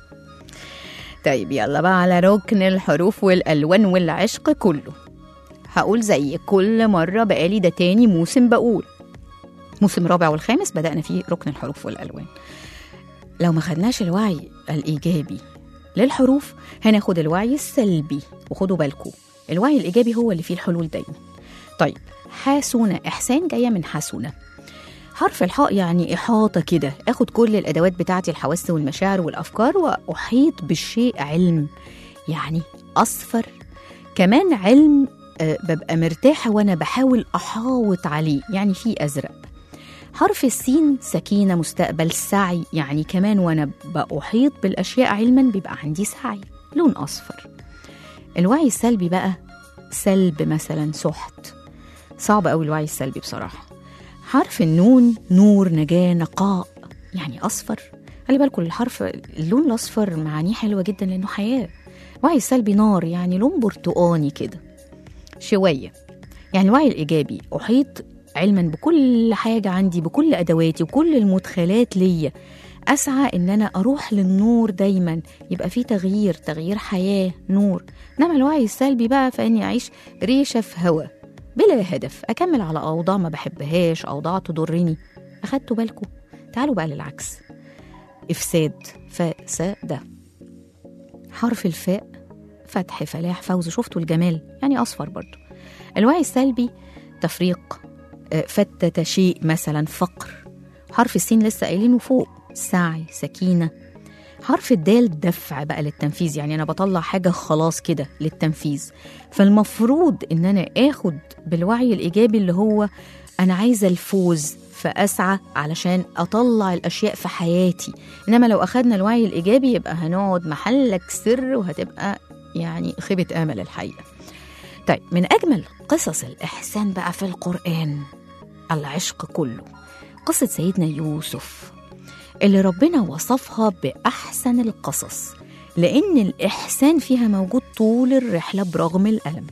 طيب يلا بقى على ركن الحروف والألوان والعشق كله هقول زي كل مرة بقالي ده تاني موسم بقول موسم رابع والخامس بدأنا فيه ركن الحروف والألوان لو ما خدناش الوعي الإيجابي للحروف هناخد الوعي السلبي وخدوا بالكم الوعي الإيجابي هو اللي فيه الحلول دايما طيب حاسونة إحسان جاية من حاسونة حرف الحاء يعني إحاطة كده أخد كل الأدوات بتاعتي الحواس والمشاعر والأفكار وأحيط بالشيء علم يعني أصفر كمان علم آه، ببقى مرتاحة وأنا بحاول أحاوط عليه يعني في أزرق حرف السين سكينة مستقبل سعي يعني كمان وأنا بأحيط بالأشياء علما بيبقى عندي سعي لون أصفر الوعي السلبي بقى سلب مثلا سحت صعب أوي الوعي السلبي بصراحة حرف النون نور نجاة نقاء يعني أصفر خلي بالكم الحرف اللون الأصفر معانيه حلوة جدا لأنه حياة الوعي السلبي نار يعني لون برتقاني كده شوية يعني الوعي الإيجابي أحيط علما بكل حاجة عندي بكل أدواتي وكل المدخلات ليا أسعى إن أنا أروح للنور دايما يبقى في تغيير تغيير حياة نور إنما الوعي السلبي بقى فإني أعيش ريشة في هوا بلا هدف أكمل على أوضاع ما بحبهاش أوضاع تضرني أخدتوا بالكم تعالوا بقى للعكس إفساد فساد حرف الفاء فتح فلاح فوز شفتوا الجمال يعني أصفر برضو الوعي السلبي تفريق آه، فتت شيء مثلا فقر حرف السين لسه قايلينه فوق سعي سكينة حرف الدال دفع بقى للتنفيذ يعني أنا بطلع حاجة خلاص كده للتنفيذ فالمفروض إن أنا آخد بالوعي الإيجابي اللي هو أنا عايزة الفوز فأسعى علشان أطلع الأشياء في حياتي إنما لو أخدنا الوعي الإيجابي يبقى هنقعد محلك سر وهتبقى يعني خيبة آمل الحقيقة طيب من أجمل قصص الإحسان بقى في القرآن العشق كله قصة سيدنا يوسف اللي ربنا وصفها بأحسن القصص لأن الإحسان فيها موجود طول الرحلة برغم الألم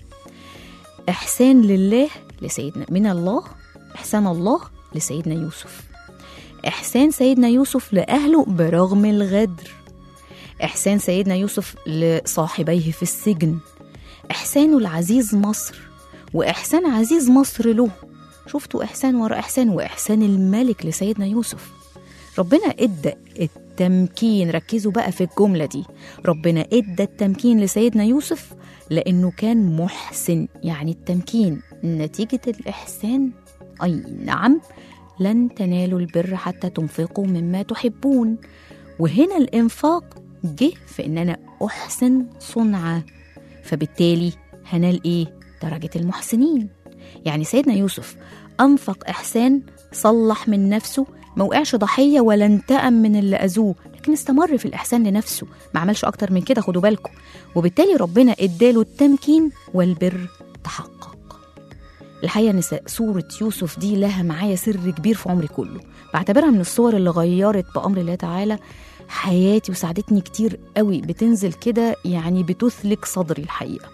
إحسان لله لسيدنا من الله إحسان الله لسيدنا يوسف إحسان سيدنا يوسف لأهله برغم الغدر إحسان سيدنا يوسف لصاحبيه في السجن إحسانه العزيز مصر وإحسان عزيز مصر له شفتوا إحسان ورا إحسان وإحسان الملك لسيدنا يوسف ربنا ادى التمكين ركزوا بقى في الجملة دي ربنا ادى التمكين لسيدنا يوسف لأنه كان محسن يعني التمكين نتيجة الإحسان أي نعم لن تنالوا البر حتى تنفقوا مما تحبون وهنا الإنفاق جه في إن أنا أحسن صنعة فبالتالي هنال إيه؟ درجة المحسنين يعني سيدنا يوسف أنفق إحسان صلح من نفسه ما وقعش ضحية ولا انتقم من اللي أذوه لكن استمر في الإحسان لنفسه ما عملش أكتر من كده خدوا بالكم وبالتالي ربنا إداله التمكين والبر تحقق الحقيقة إن سورة يوسف دي لها معايا سر كبير في عمري كله بعتبرها من الصور اللي غيرت بأمر الله تعالى حياتي وساعدتني كتير قوي بتنزل كده يعني بتثلك صدري الحقيقة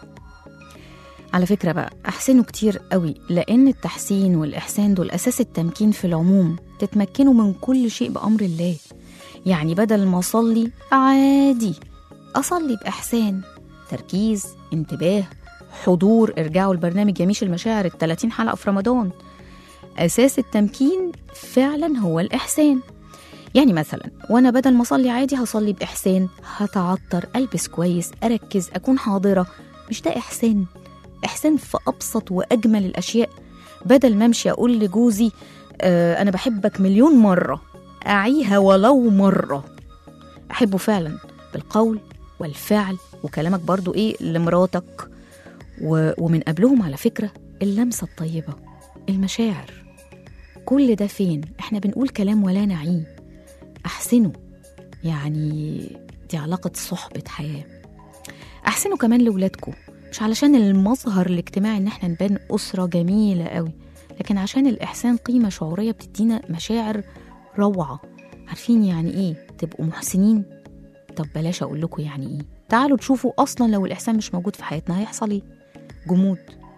على فكرة بقى أحسنوا كتير قوي لأن التحسين والإحسان دول أساس التمكين في العموم تتمكنوا من كل شيء بأمر الله يعني بدل ما أصلي عادي أصلي بإحسان تركيز انتباه حضور ارجعوا البرنامج يميش المشاعر ال 30 حلقة في رمضان أساس التمكين فعلا هو الإحسان يعني مثلا وانا بدل ما اصلي عادي هصلي باحسان هتعطر البس كويس اركز اكون حاضره مش ده احسان احسان في ابسط واجمل الاشياء بدل ما امشي اقول لجوزي آه انا بحبك مليون مره اعيها ولو مره احبه فعلا بالقول والفعل وكلامك برضو ايه لمراتك و... ومن قبلهم على فكره اللمسه الطيبه المشاعر كل ده فين احنا بنقول كلام ولا نعيه احسنوا يعني دي علاقه صحبه حياه احسنوا كمان لاولادكم مش علشان المظهر الاجتماعي ان احنا نبان اسره جميله قوي لكن عشان الاحسان قيمه شعوريه بتدينا مشاعر روعه عارفين يعني ايه تبقوا محسنين طب بلاش اقول لكم يعني ايه تعالوا تشوفوا اصلا لو الاحسان مش موجود في حياتنا هيحصل ايه جمود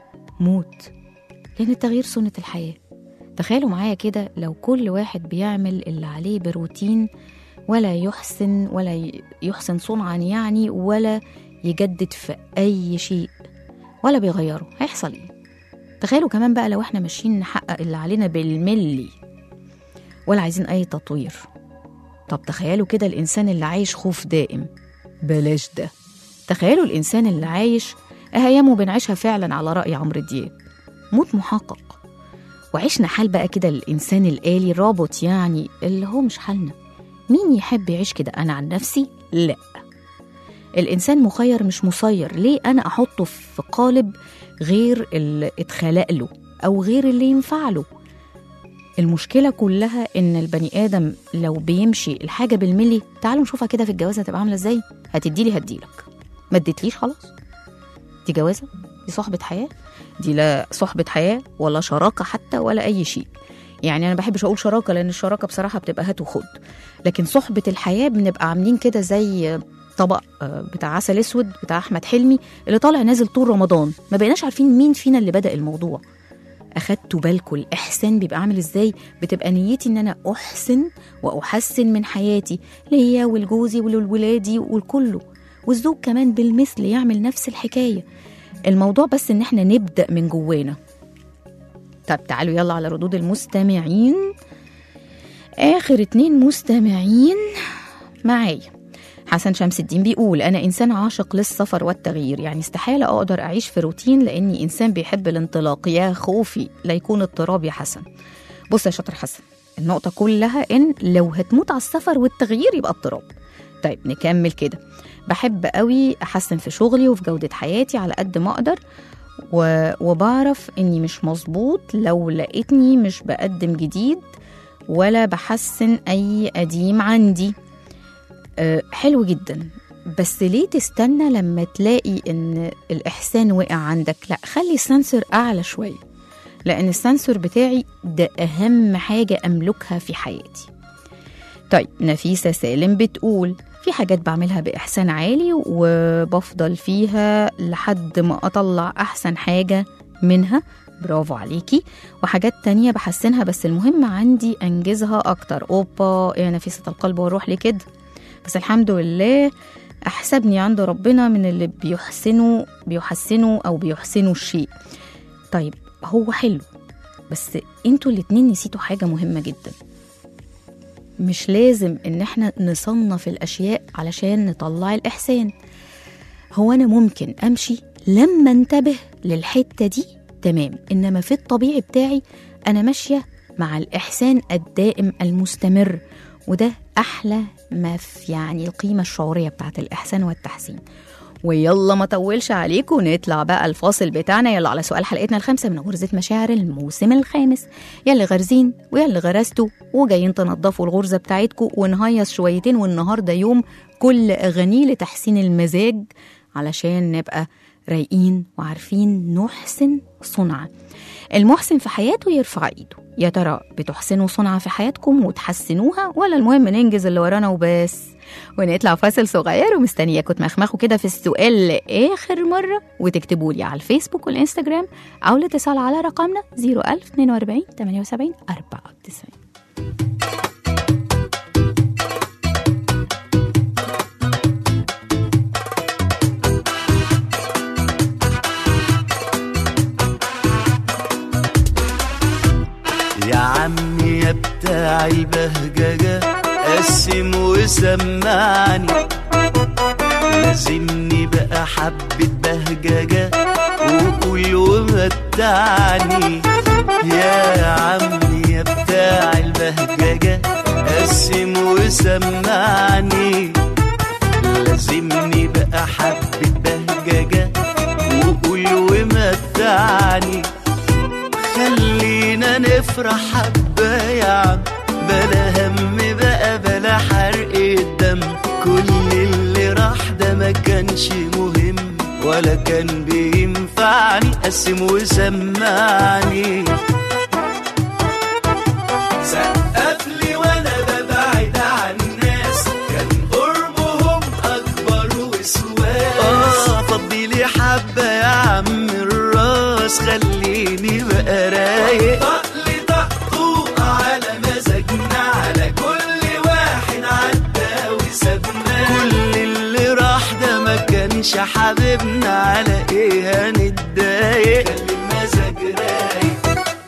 موت لان التغيير سنه الحياه تخيلوا معايا كده لو كل واحد بيعمل اللي عليه بروتين ولا يحسن ولا يحسن صنعا يعني ولا يجدد في أي شيء ولا بيغيره هيحصل إيه؟ تخيلوا كمان بقى لو احنا ماشيين نحقق اللي علينا بالملي ولا عايزين أي تطوير طب تخيلوا كده الإنسان اللي عايش خوف دائم بلاش ده تخيلوا الإنسان اللي عايش أيامه بنعيشها فعلا على رأي عمرو دياب موت محقق وعشنا حال بقى كده الإنسان الآلي الرابط يعني اللي هو مش حالنا مين يحب يعيش كده أنا عن نفسي لا الإنسان مخير مش مسير ليه أنا أحطه في قالب غير اللي اتخلق له أو غير اللي ينفع له المشكلة كلها إن البني آدم لو بيمشي الحاجة بالملي تعالوا نشوفها كده في الجوازة هتبقى عاملة إزاي هتديلي هديلك ما اديتليش خلاص دي جوازة دي صحبة حياة دي لا صحبة حياة ولا شراكة حتى ولا أي شيء يعني أنا بحبش أقول شراكة لأن الشراكة بصراحة بتبقى هات وخد لكن صحبة الحياة بنبقى عاملين كده زي طبق بتاع عسل اسود بتاع احمد حلمي اللي طالع نازل طول رمضان ما بقيناش عارفين مين فينا اللي بدا الموضوع اخدتوا بالكم الاحسان بيبقى عامل ازاي بتبقى نيتي ان انا احسن واحسن من حياتي ليا ولجوزي ولولادي والكله والزوج كمان بالمثل يعمل نفس الحكايه الموضوع بس ان احنا نبدا من جوانا طب تعالوا يلا على ردود المستمعين اخر اتنين مستمعين معايا حسن شمس الدين بيقول أنا إنسان عاشق للسفر والتغيير يعني استحالة أقدر أعيش في روتين لأني إنسان بيحب الانطلاق يا خوفي لا يكون اضطراب يا حسن بص يا شاطر حسن النقطة كلها إن لو هتموت على السفر والتغيير يبقى اضطراب طيب نكمل كده بحب قوي أحسن في شغلي وفي جودة حياتي على قد ما أقدر و... وبعرف إني مش مظبوط لو لقيتني مش بقدم جديد ولا بحسن أي قديم عندي أه حلو جدا بس ليه تستنى لما تلاقي ان الاحسان وقع عندك لا خلي السنسور اعلى شويه لان السنسور بتاعي ده اهم حاجه املكها في حياتي طيب نفيسه سالم بتقول في حاجات بعملها باحسان عالي وبفضل فيها لحد ما اطلع احسن حاجه منها برافو عليكي وحاجات تانية بحسنها بس المهم عندي أنجزها أكتر أوبا يا نفيسة القلب والروح ليه كده بس الحمد لله أحسبني عند ربنا من اللي بيحسنوا بيحسنوا أو بيحسنوا الشيء طيب هو حلو بس انتوا الاتنين نسيتوا حاجة مهمة جدا مش لازم ان احنا نصنف الاشياء علشان نطلع الاحسان هو انا ممكن امشي لما انتبه للحته دي تمام انما في الطبيعي بتاعي انا ماشيه مع الاحسان الدائم المستمر وده احلى ما في يعني القيمه الشعوريه بتاعت الاحسان والتحسين ويلا ما طولش عليكم نطلع بقى الفاصل بتاعنا يلا على سؤال حلقتنا الخامسة من غرزة مشاعر الموسم الخامس يلي غارزين ويلي غرزتوا وجايين تنضفوا الغرزة بتاعتكم ونهيص شويتين والنهاردة يوم كل أغانيه لتحسين المزاج علشان نبقى رايقين وعارفين نحسن صنعة المحسن في حياته يرفع ايده يا ترى بتحسنوا صنعة في حياتكم وتحسنوها ولا المهم ننجز اللي ورانا وبس ونطلع فاصل صغير ومستنياكم تمخمخوا كده في السؤال لآخر مرة وتكتبوا لي على الفيسبوك والإنستجرام أو الاتصال على رقمنا 01042 78 94 يا عمي يا بتاع البهججة قسم وسمعني لازمني بقى حبة بهججة وقول ومتعني يا عمي يا بتاع البهججة قسم وسمعني لازمني بقى حبة بهججة وقول ومتعني خلينا نفرح حبة يا عم بلا هم بقى بلا حرق الدم كل اللي راح ده ما كانش مهم ولا كان بينفعني قسم وسمعني سقف لي وانا ببعد عن الناس كان قربهم اكبر وسواس اه فضي لي حبه يا عم الراس خليني بقى رايق طقلي طقطوق على مزاجنا على كل واحد عدى وسابنا كل اللي راح ده ما كانش حبيبنا على ايه هنتضايق خلي المزاج رايق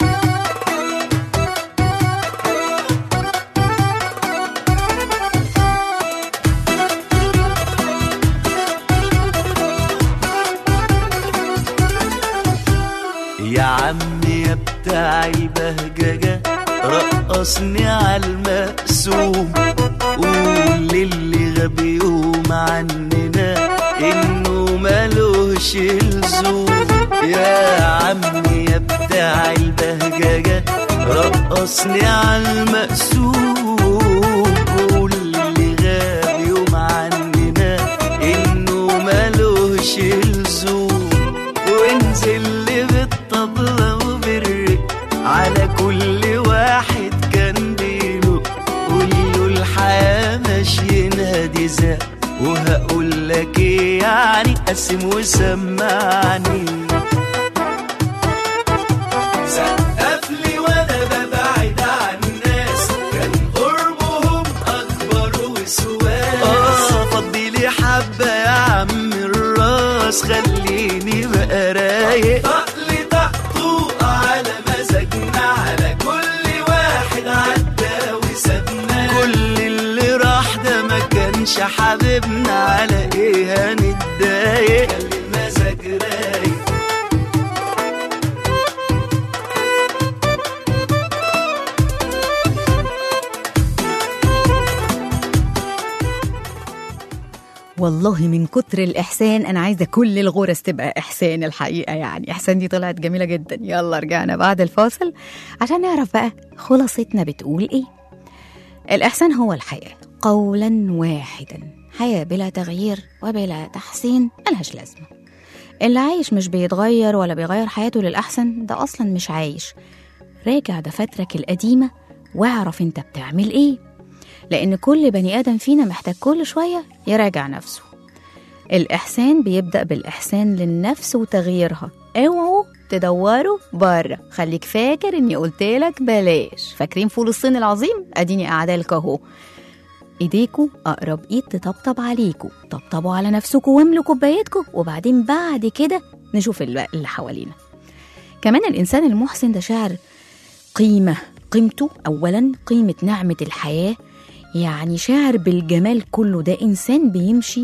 يا عمي يا بتاع البهججة رقصني على المقسوم قول للي غبي يقوم عننا انه ملوش لزوم يا عمي يا بتاع البهججة رقصني على المقسوم قول للي غبي يقوم عننا انه ملوش لزوم وانزل لي بالطبلة وبالرق على كل واحد كان بيلق قوله الحياة ماشيينها دي زق وهقول لك ايه يعني قسم وسمعني سقف لي وانا ببعد عن الناس كان قربهم اكبر وسواس اه فضي لي حبه يا عم الراس خليني بقى رايق طقلي طقطوق على مزاجنا على كل واحد عدى وسابنا كل اللي راح ده ما كانش حبيبنا على ايه هنتضايق خلي المزاج رايق والله من كتر الإحسان أنا عايزة كل الغرز تبقى إحسان الحقيقة يعني إحسان دي طلعت جميلة جدا يلا رجعنا بعد الفاصل عشان نعرف بقى خلاصتنا بتقول إيه الإحسان هو الحياة قولا واحدا حياة بلا تغيير وبلا تحسين ملهاش لازمة اللي عايش مش بيتغير ولا بيغير حياته للأحسن ده أصلا مش عايش راجع دفاترك القديمة واعرف انت بتعمل ايه لأن كل بني آدم فينا محتاج كل شوية يراجع نفسه الإحسان بيبدأ بالإحسان للنفس وتغييرها اوعوا تدوروا بره خليك فاكر اني قلتلك بلاش فاكرين فول الصين العظيم اديني قاعده لك اهو ايديكوا اقرب ايد تطبطب عليكوا طبطبوا على نفسكوا واملوا كوبايتكوا وبعدين بعد كده نشوف الباقي اللي حوالينا كمان الانسان المحسن ده شاعر قيمه قيمته اولا قيمه نعمه الحياه يعني شاعر بالجمال كله ده انسان بيمشي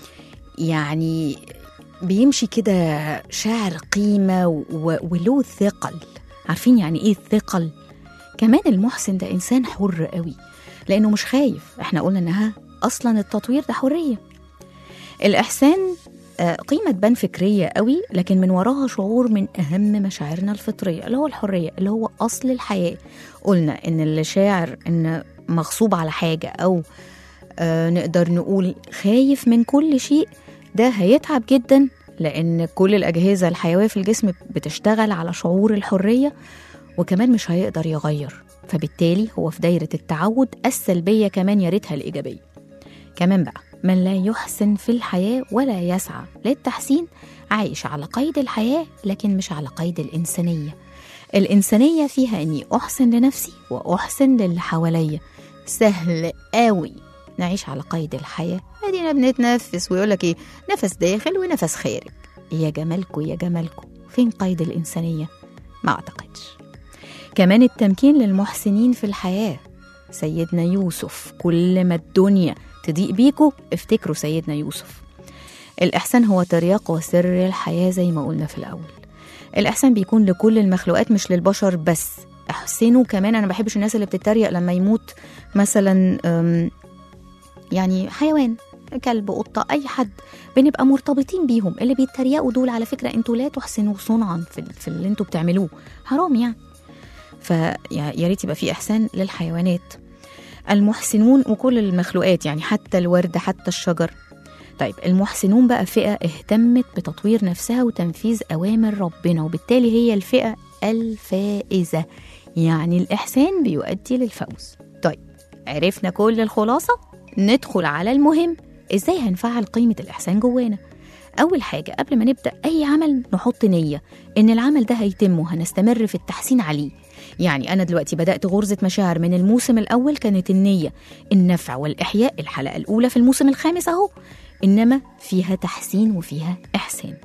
يعني بيمشي كده شاعر قيمه و- وله ثقل عارفين يعني ايه الثقل كمان المحسن ده انسان حر قوي لانه مش خايف احنا قلنا انها اصلا التطوير ده حريه الاحسان آه، قيمة تبان فكرية قوي لكن من وراها شعور من أهم مشاعرنا الفطرية اللي هو الحرية اللي هو أصل الحياة قلنا إن اللي شاعر إن مغصوب على حاجة أو آه نقدر نقول خايف من كل شيء ده هيتعب جدا لأن كل الأجهزة الحيوية في الجسم بتشتغل على شعور الحرية وكمان مش هيقدر يغير فبالتالي هو في دايرة التعود السلبية كمان يا ريتها الإيجابية كمان بقى من لا يحسن في الحياة ولا يسعى للتحسين عايش على قيد الحياة لكن مش على قيد الإنسانية الإنسانية فيها إني أحسن لنفسي وأحسن للي حواليا سهل قوي نعيش على قيد الحياة ادينا بنتنفس ويقولك ايه نفس داخل ونفس خارج يا جمالكو يا جمالكو فين قيد الإنسانية ما أعتقدش كمان التمكين للمحسنين في الحياة سيدنا يوسف كل ما الدنيا تضيق بيكو افتكروا سيدنا يوسف الإحسان هو ترياق وسر الحياة زي ما قلنا في الأول الإحسان بيكون لكل المخلوقات مش للبشر بس احسنوا كمان أنا بحبش الناس اللي بتتريق لما يموت مثلا أم، يعني حيوان كلب قطة أي حد بنبقى مرتبطين بيهم اللي بيتريقوا دول على فكرة انتوا لا تحسنوا صنعا في, في اللي انتوا بتعملوه حرام يعني فيا ريت يبقى في إحسان للحيوانات المحسنون وكل المخلوقات يعني حتى الورد حتى الشجر طيب المحسنون بقى فئة اهتمت بتطوير نفسها وتنفيذ أوامر ربنا وبالتالي هي الفئة الفائزة يعني الإحسان بيؤدي للفوز طيب عرفنا كل الخلاصة ندخل على المهم إزاي هنفعل قيمة الإحسان جوانا أول حاجة قبل ما نبدأ أي عمل نحط نية إن العمل ده هيتم وهنستمر في التحسين عليه يعني أنا دلوقتي بدأت غرزة مشاعر من الموسم الأول كانت النية النفع والإحياء الحلقة الأولى في الموسم الخامس أهو إنما فيها تحسين وفيها إحسان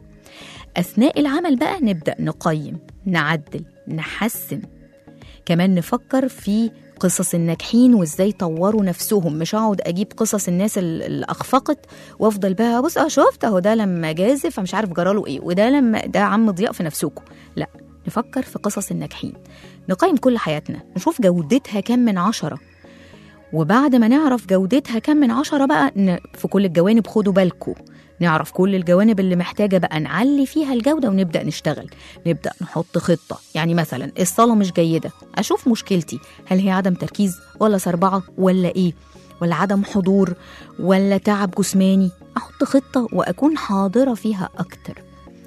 أثناء العمل بقى نبدأ نقيم نعدل نحسن كمان نفكر في قصص الناجحين وازاي طوروا نفسهم مش اقعد اجيب قصص الناس ال- اللي اخفقت وافضل بقى بص اه شفت اهو ده لما جازف فمش عارف جراله ايه وده لما ده عم ضياء في نفسكم لا نفكر في قصص الناجحين نقيم كل حياتنا نشوف جودتها كام من عشرة وبعد ما نعرف جودتها كام من عشرة بقى ن- في كل الجوانب خدوا بالكم نعرف كل الجوانب اللي محتاجة بقى نعلي فيها الجودة ونبدأ نشتغل نبدأ نحط خطة يعني مثلا الصلاة مش جيدة أشوف مشكلتي هل هي عدم تركيز ولا سربعة ولا إيه ولا عدم حضور ولا تعب جسماني أحط خطة وأكون حاضرة فيها أكتر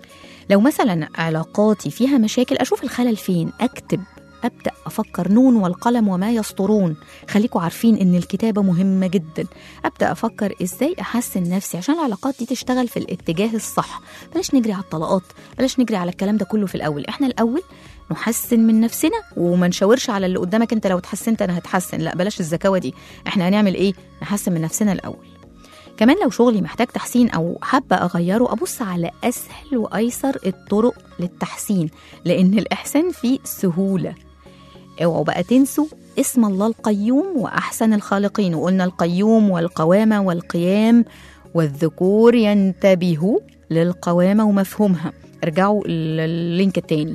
لو مثلا علاقاتي فيها مشاكل أشوف الخلل فين أكتب أبدأ أفكر نون والقلم وما يسطرون خليكوا عارفين إن الكتابة مهمة جدا أبدأ أفكر إزاي أحسن نفسي عشان العلاقات دي تشتغل في الاتجاه الصح بلاش نجري على الطلقات بلاش نجري على الكلام ده كله في الأول إحنا الأول نحسن من نفسنا وما نشاورش على اللي قدامك انت لو اتحسنت انا هتحسن لا بلاش الزكاوه دي احنا هنعمل ايه نحسن من نفسنا الاول كمان لو شغلي محتاج تحسين او حابه اغيره ابص على اسهل وايسر الطرق للتحسين لان الاحسان فيه سهوله اوعوا بقى تنسوا اسم الله القيوم واحسن الخالقين وقلنا القيوم والقوامه والقيام والذكور ينتبهوا للقوامه ومفهومها ارجعوا لللينك التاني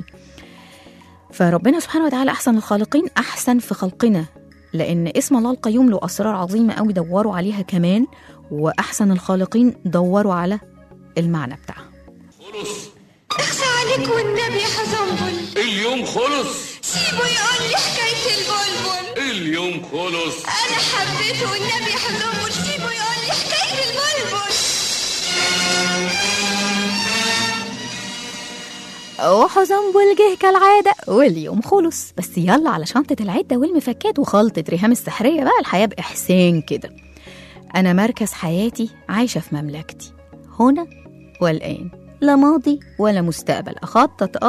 فربنا سبحانه وتعالى احسن الخالقين احسن في خلقنا لان اسم الله القيوم له اسرار عظيمه قوي دوروا عليها كمان واحسن الخالقين دوروا على المعنى بتاعها اخفى عليك والنبي يا حزنبل اليوم خلص سيبه يقول لي حكاية البلبل اليوم خلص أنا حبيته والنبي يا حزنبل سيبه يقول لي حكاية البلبل وحزنبل جه كالعادة واليوم خلص بس يلا على شنطة العدة والمفكات وخلطة ريهام السحرية بقى الحياة بإحسان كده أنا مركز حياتي عايشة في مملكتي هنا والآن لا ماضي ولا مستقبل أخطط آه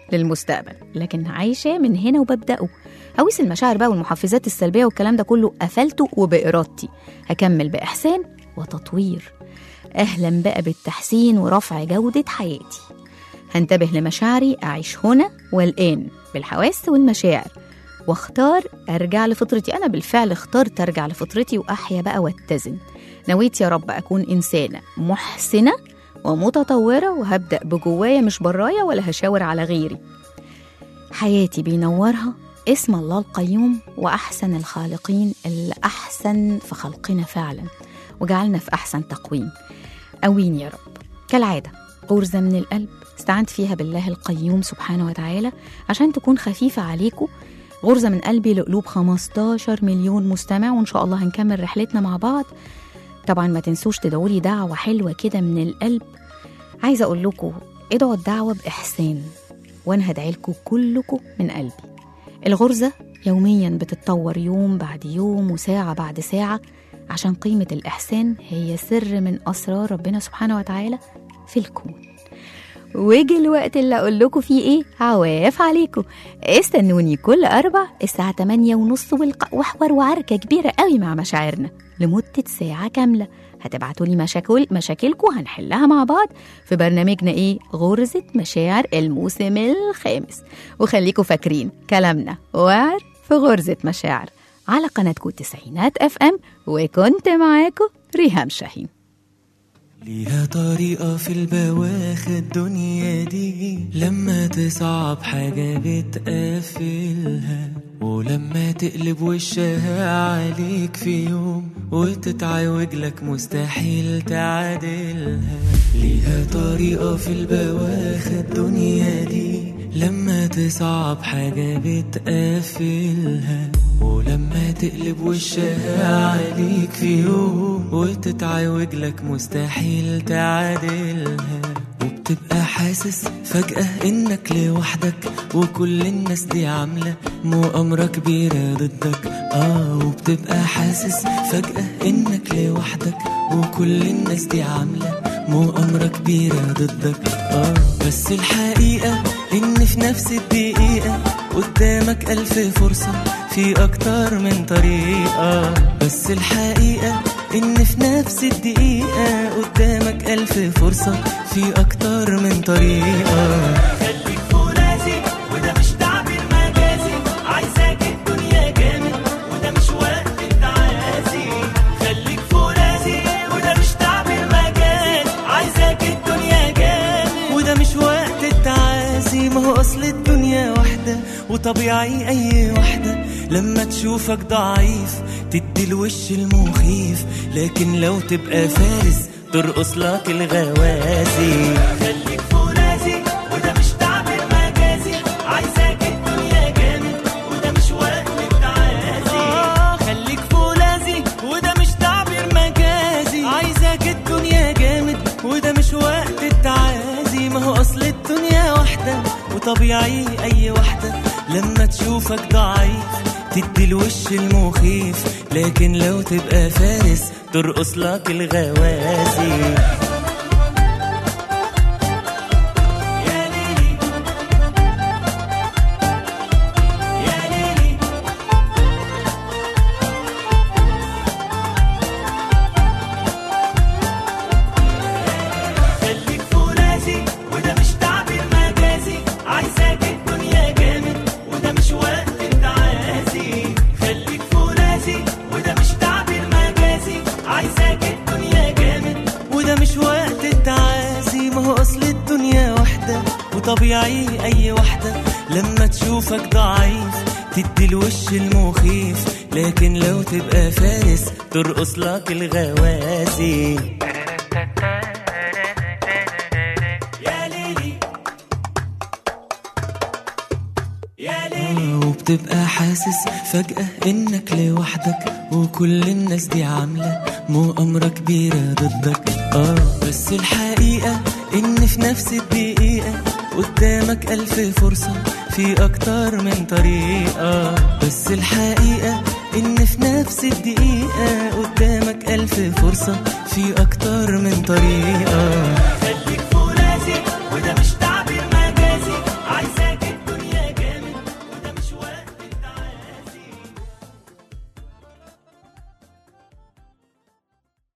للمستقبل لكن عايشة من هنا وببدأه هويس المشاعر بقى والمحفزات السلبية والكلام ده كله قفلته وبإرادتي هكمل بإحسان وتطوير أهلا بقى بالتحسين ورفع جودة حياتي هنتبه لمشاعري أعيش هنا والآن بالحواس والمشاعر واختار أرجع لفطرتي أنا بالفعل اخترت أرجع لفطرتي وأحيا بقى واتزن نويت يا رب أكون إنسانة محسنة ومتطورة وهبدأ بجوايا مش برايا ولا هشاور على غيري حياتي بينورها اسم الله القيوم وأحسن الخالقين اللي أحسن في خلقنا فعلا وجعلنا في أحسن تقويم أوين يا رب كالعادة غرزة من القلب استعنت فيها بالله القيوم سبحانه وتعالى عشان تكون خفيفة عليكم غرزة من قلبي لقلوب 15 مليون مستمع وإن شاء الله هنكمل رحلتنا مع بعض طبعا ما تنسوش تدعوا لي دعوة حلوة كده من القلب عايزة أقول لكم ادعوا الدعوة بإحسان وأنا هدعي لكم كلكم من قلبي الغرزة يوميا بتتطور يوم بعد يوم وساعة بعد ساعة عشان قيمة الإحسان هي سر من أسرار ربنا سبحانه وتعالى في الكون وجه الوقت اللي اقول لكم فيه ايه عواف عليكم استنوني كل اربع الساعه 8 ونص والق- وحور وعركه كبيره قوي مع مشاعرنا لمده ساعه كامله هتبعتوا لي مشاكل مشاكلكم هنحلها مع بعض في برنامجنا ايه غرزه مشاعر الموسم الخامس وخليكم فاكرين كلامنا وعر في غرزه مشاعر على قناتكم التسعينات اف ام وكنت معاكم ريهام شاهين ليها طريقة في البواخ الدنيا دي لما تصعب حاجة بتقفلها ولما تقلب وشها عليك في يوم وتتعوج لك مستحيل تعادلها ليها طريقة في البواخ الدنيا دي لما تصعب حاجة بتقفلها ولما تقلب وشها عليك في يوم وتتعوج لك مستحيل تعادلها وبتبقى حاسس فجأة انك لوحدك وكل الناس دي عاملة مؤامرة كبيرة ضدك اه وبتبقى حاسس فجأة انك لوحدك وكل الناس دي عاملة مؤامرة كبيرة ضدك اه بس الحقيقة ان في نفس الدقيقة قدامك ألف فرصة في أكتر من طريقة بس الحقيقة إن في نفس الدقيقة قدامك ألف فرصة في أكتر من طريقة خليك فرازي وده مش تعبير مجازي عايزاك الدنيا جامد وده مش وقت التعازي خليك فرازي وده مش تعبير مجازي عايزاك الدنيا جامد وده مش وقت التعازي ما هو أصل الدنيا واحدة وطبيعي أي واحدة لما تشوفك ضعيف تدي الوش المخيف لكن لو تبقى فارس ترقص لك الغوازي خليك فرازي وده مش تعبير مجازي عايزاك الدنيا جامد وده مش وقت التعازي آه خليك فولاذي وده مش تعبير مجازي عايزاك الدنيا جامد وده مش وقت التعازي ما هو اصل الدنيا واحدة وطبيعي اي واحدة لما تشوفك ضعيف تدي الوش المخيف لكن لو تبقى فارس ترقص لك الغوازي يا ليلي يا ليلي خليك فرازي وده مش تعبير مجازي عايزاك الدنيا جامد وده مش وقت التعازي خليك فرازي وده مش تعبير مجازي عايزاك الدنيا جامد وده مش وقت التعازي ما هو اصل الدنيا واحدة وطبيعي اي واحدة لما تشوفك ضعيف تدي الوش المخيف لكن لو تبقى فارس ترقص لك الغوازي يا ليلي يا ليلي وبتبقى حاسس فجأة انك لوحدك وكل الناس دي عاملة مؤامرة كبيرة ضدك اه بس الحقيقة ان في نفس الدقيقة قدامك ألف فرصة في أكتر من طريقة بس الحقيقة إن في نفس الدقيقة قدامك ألف فرصة في أكتر من طريقة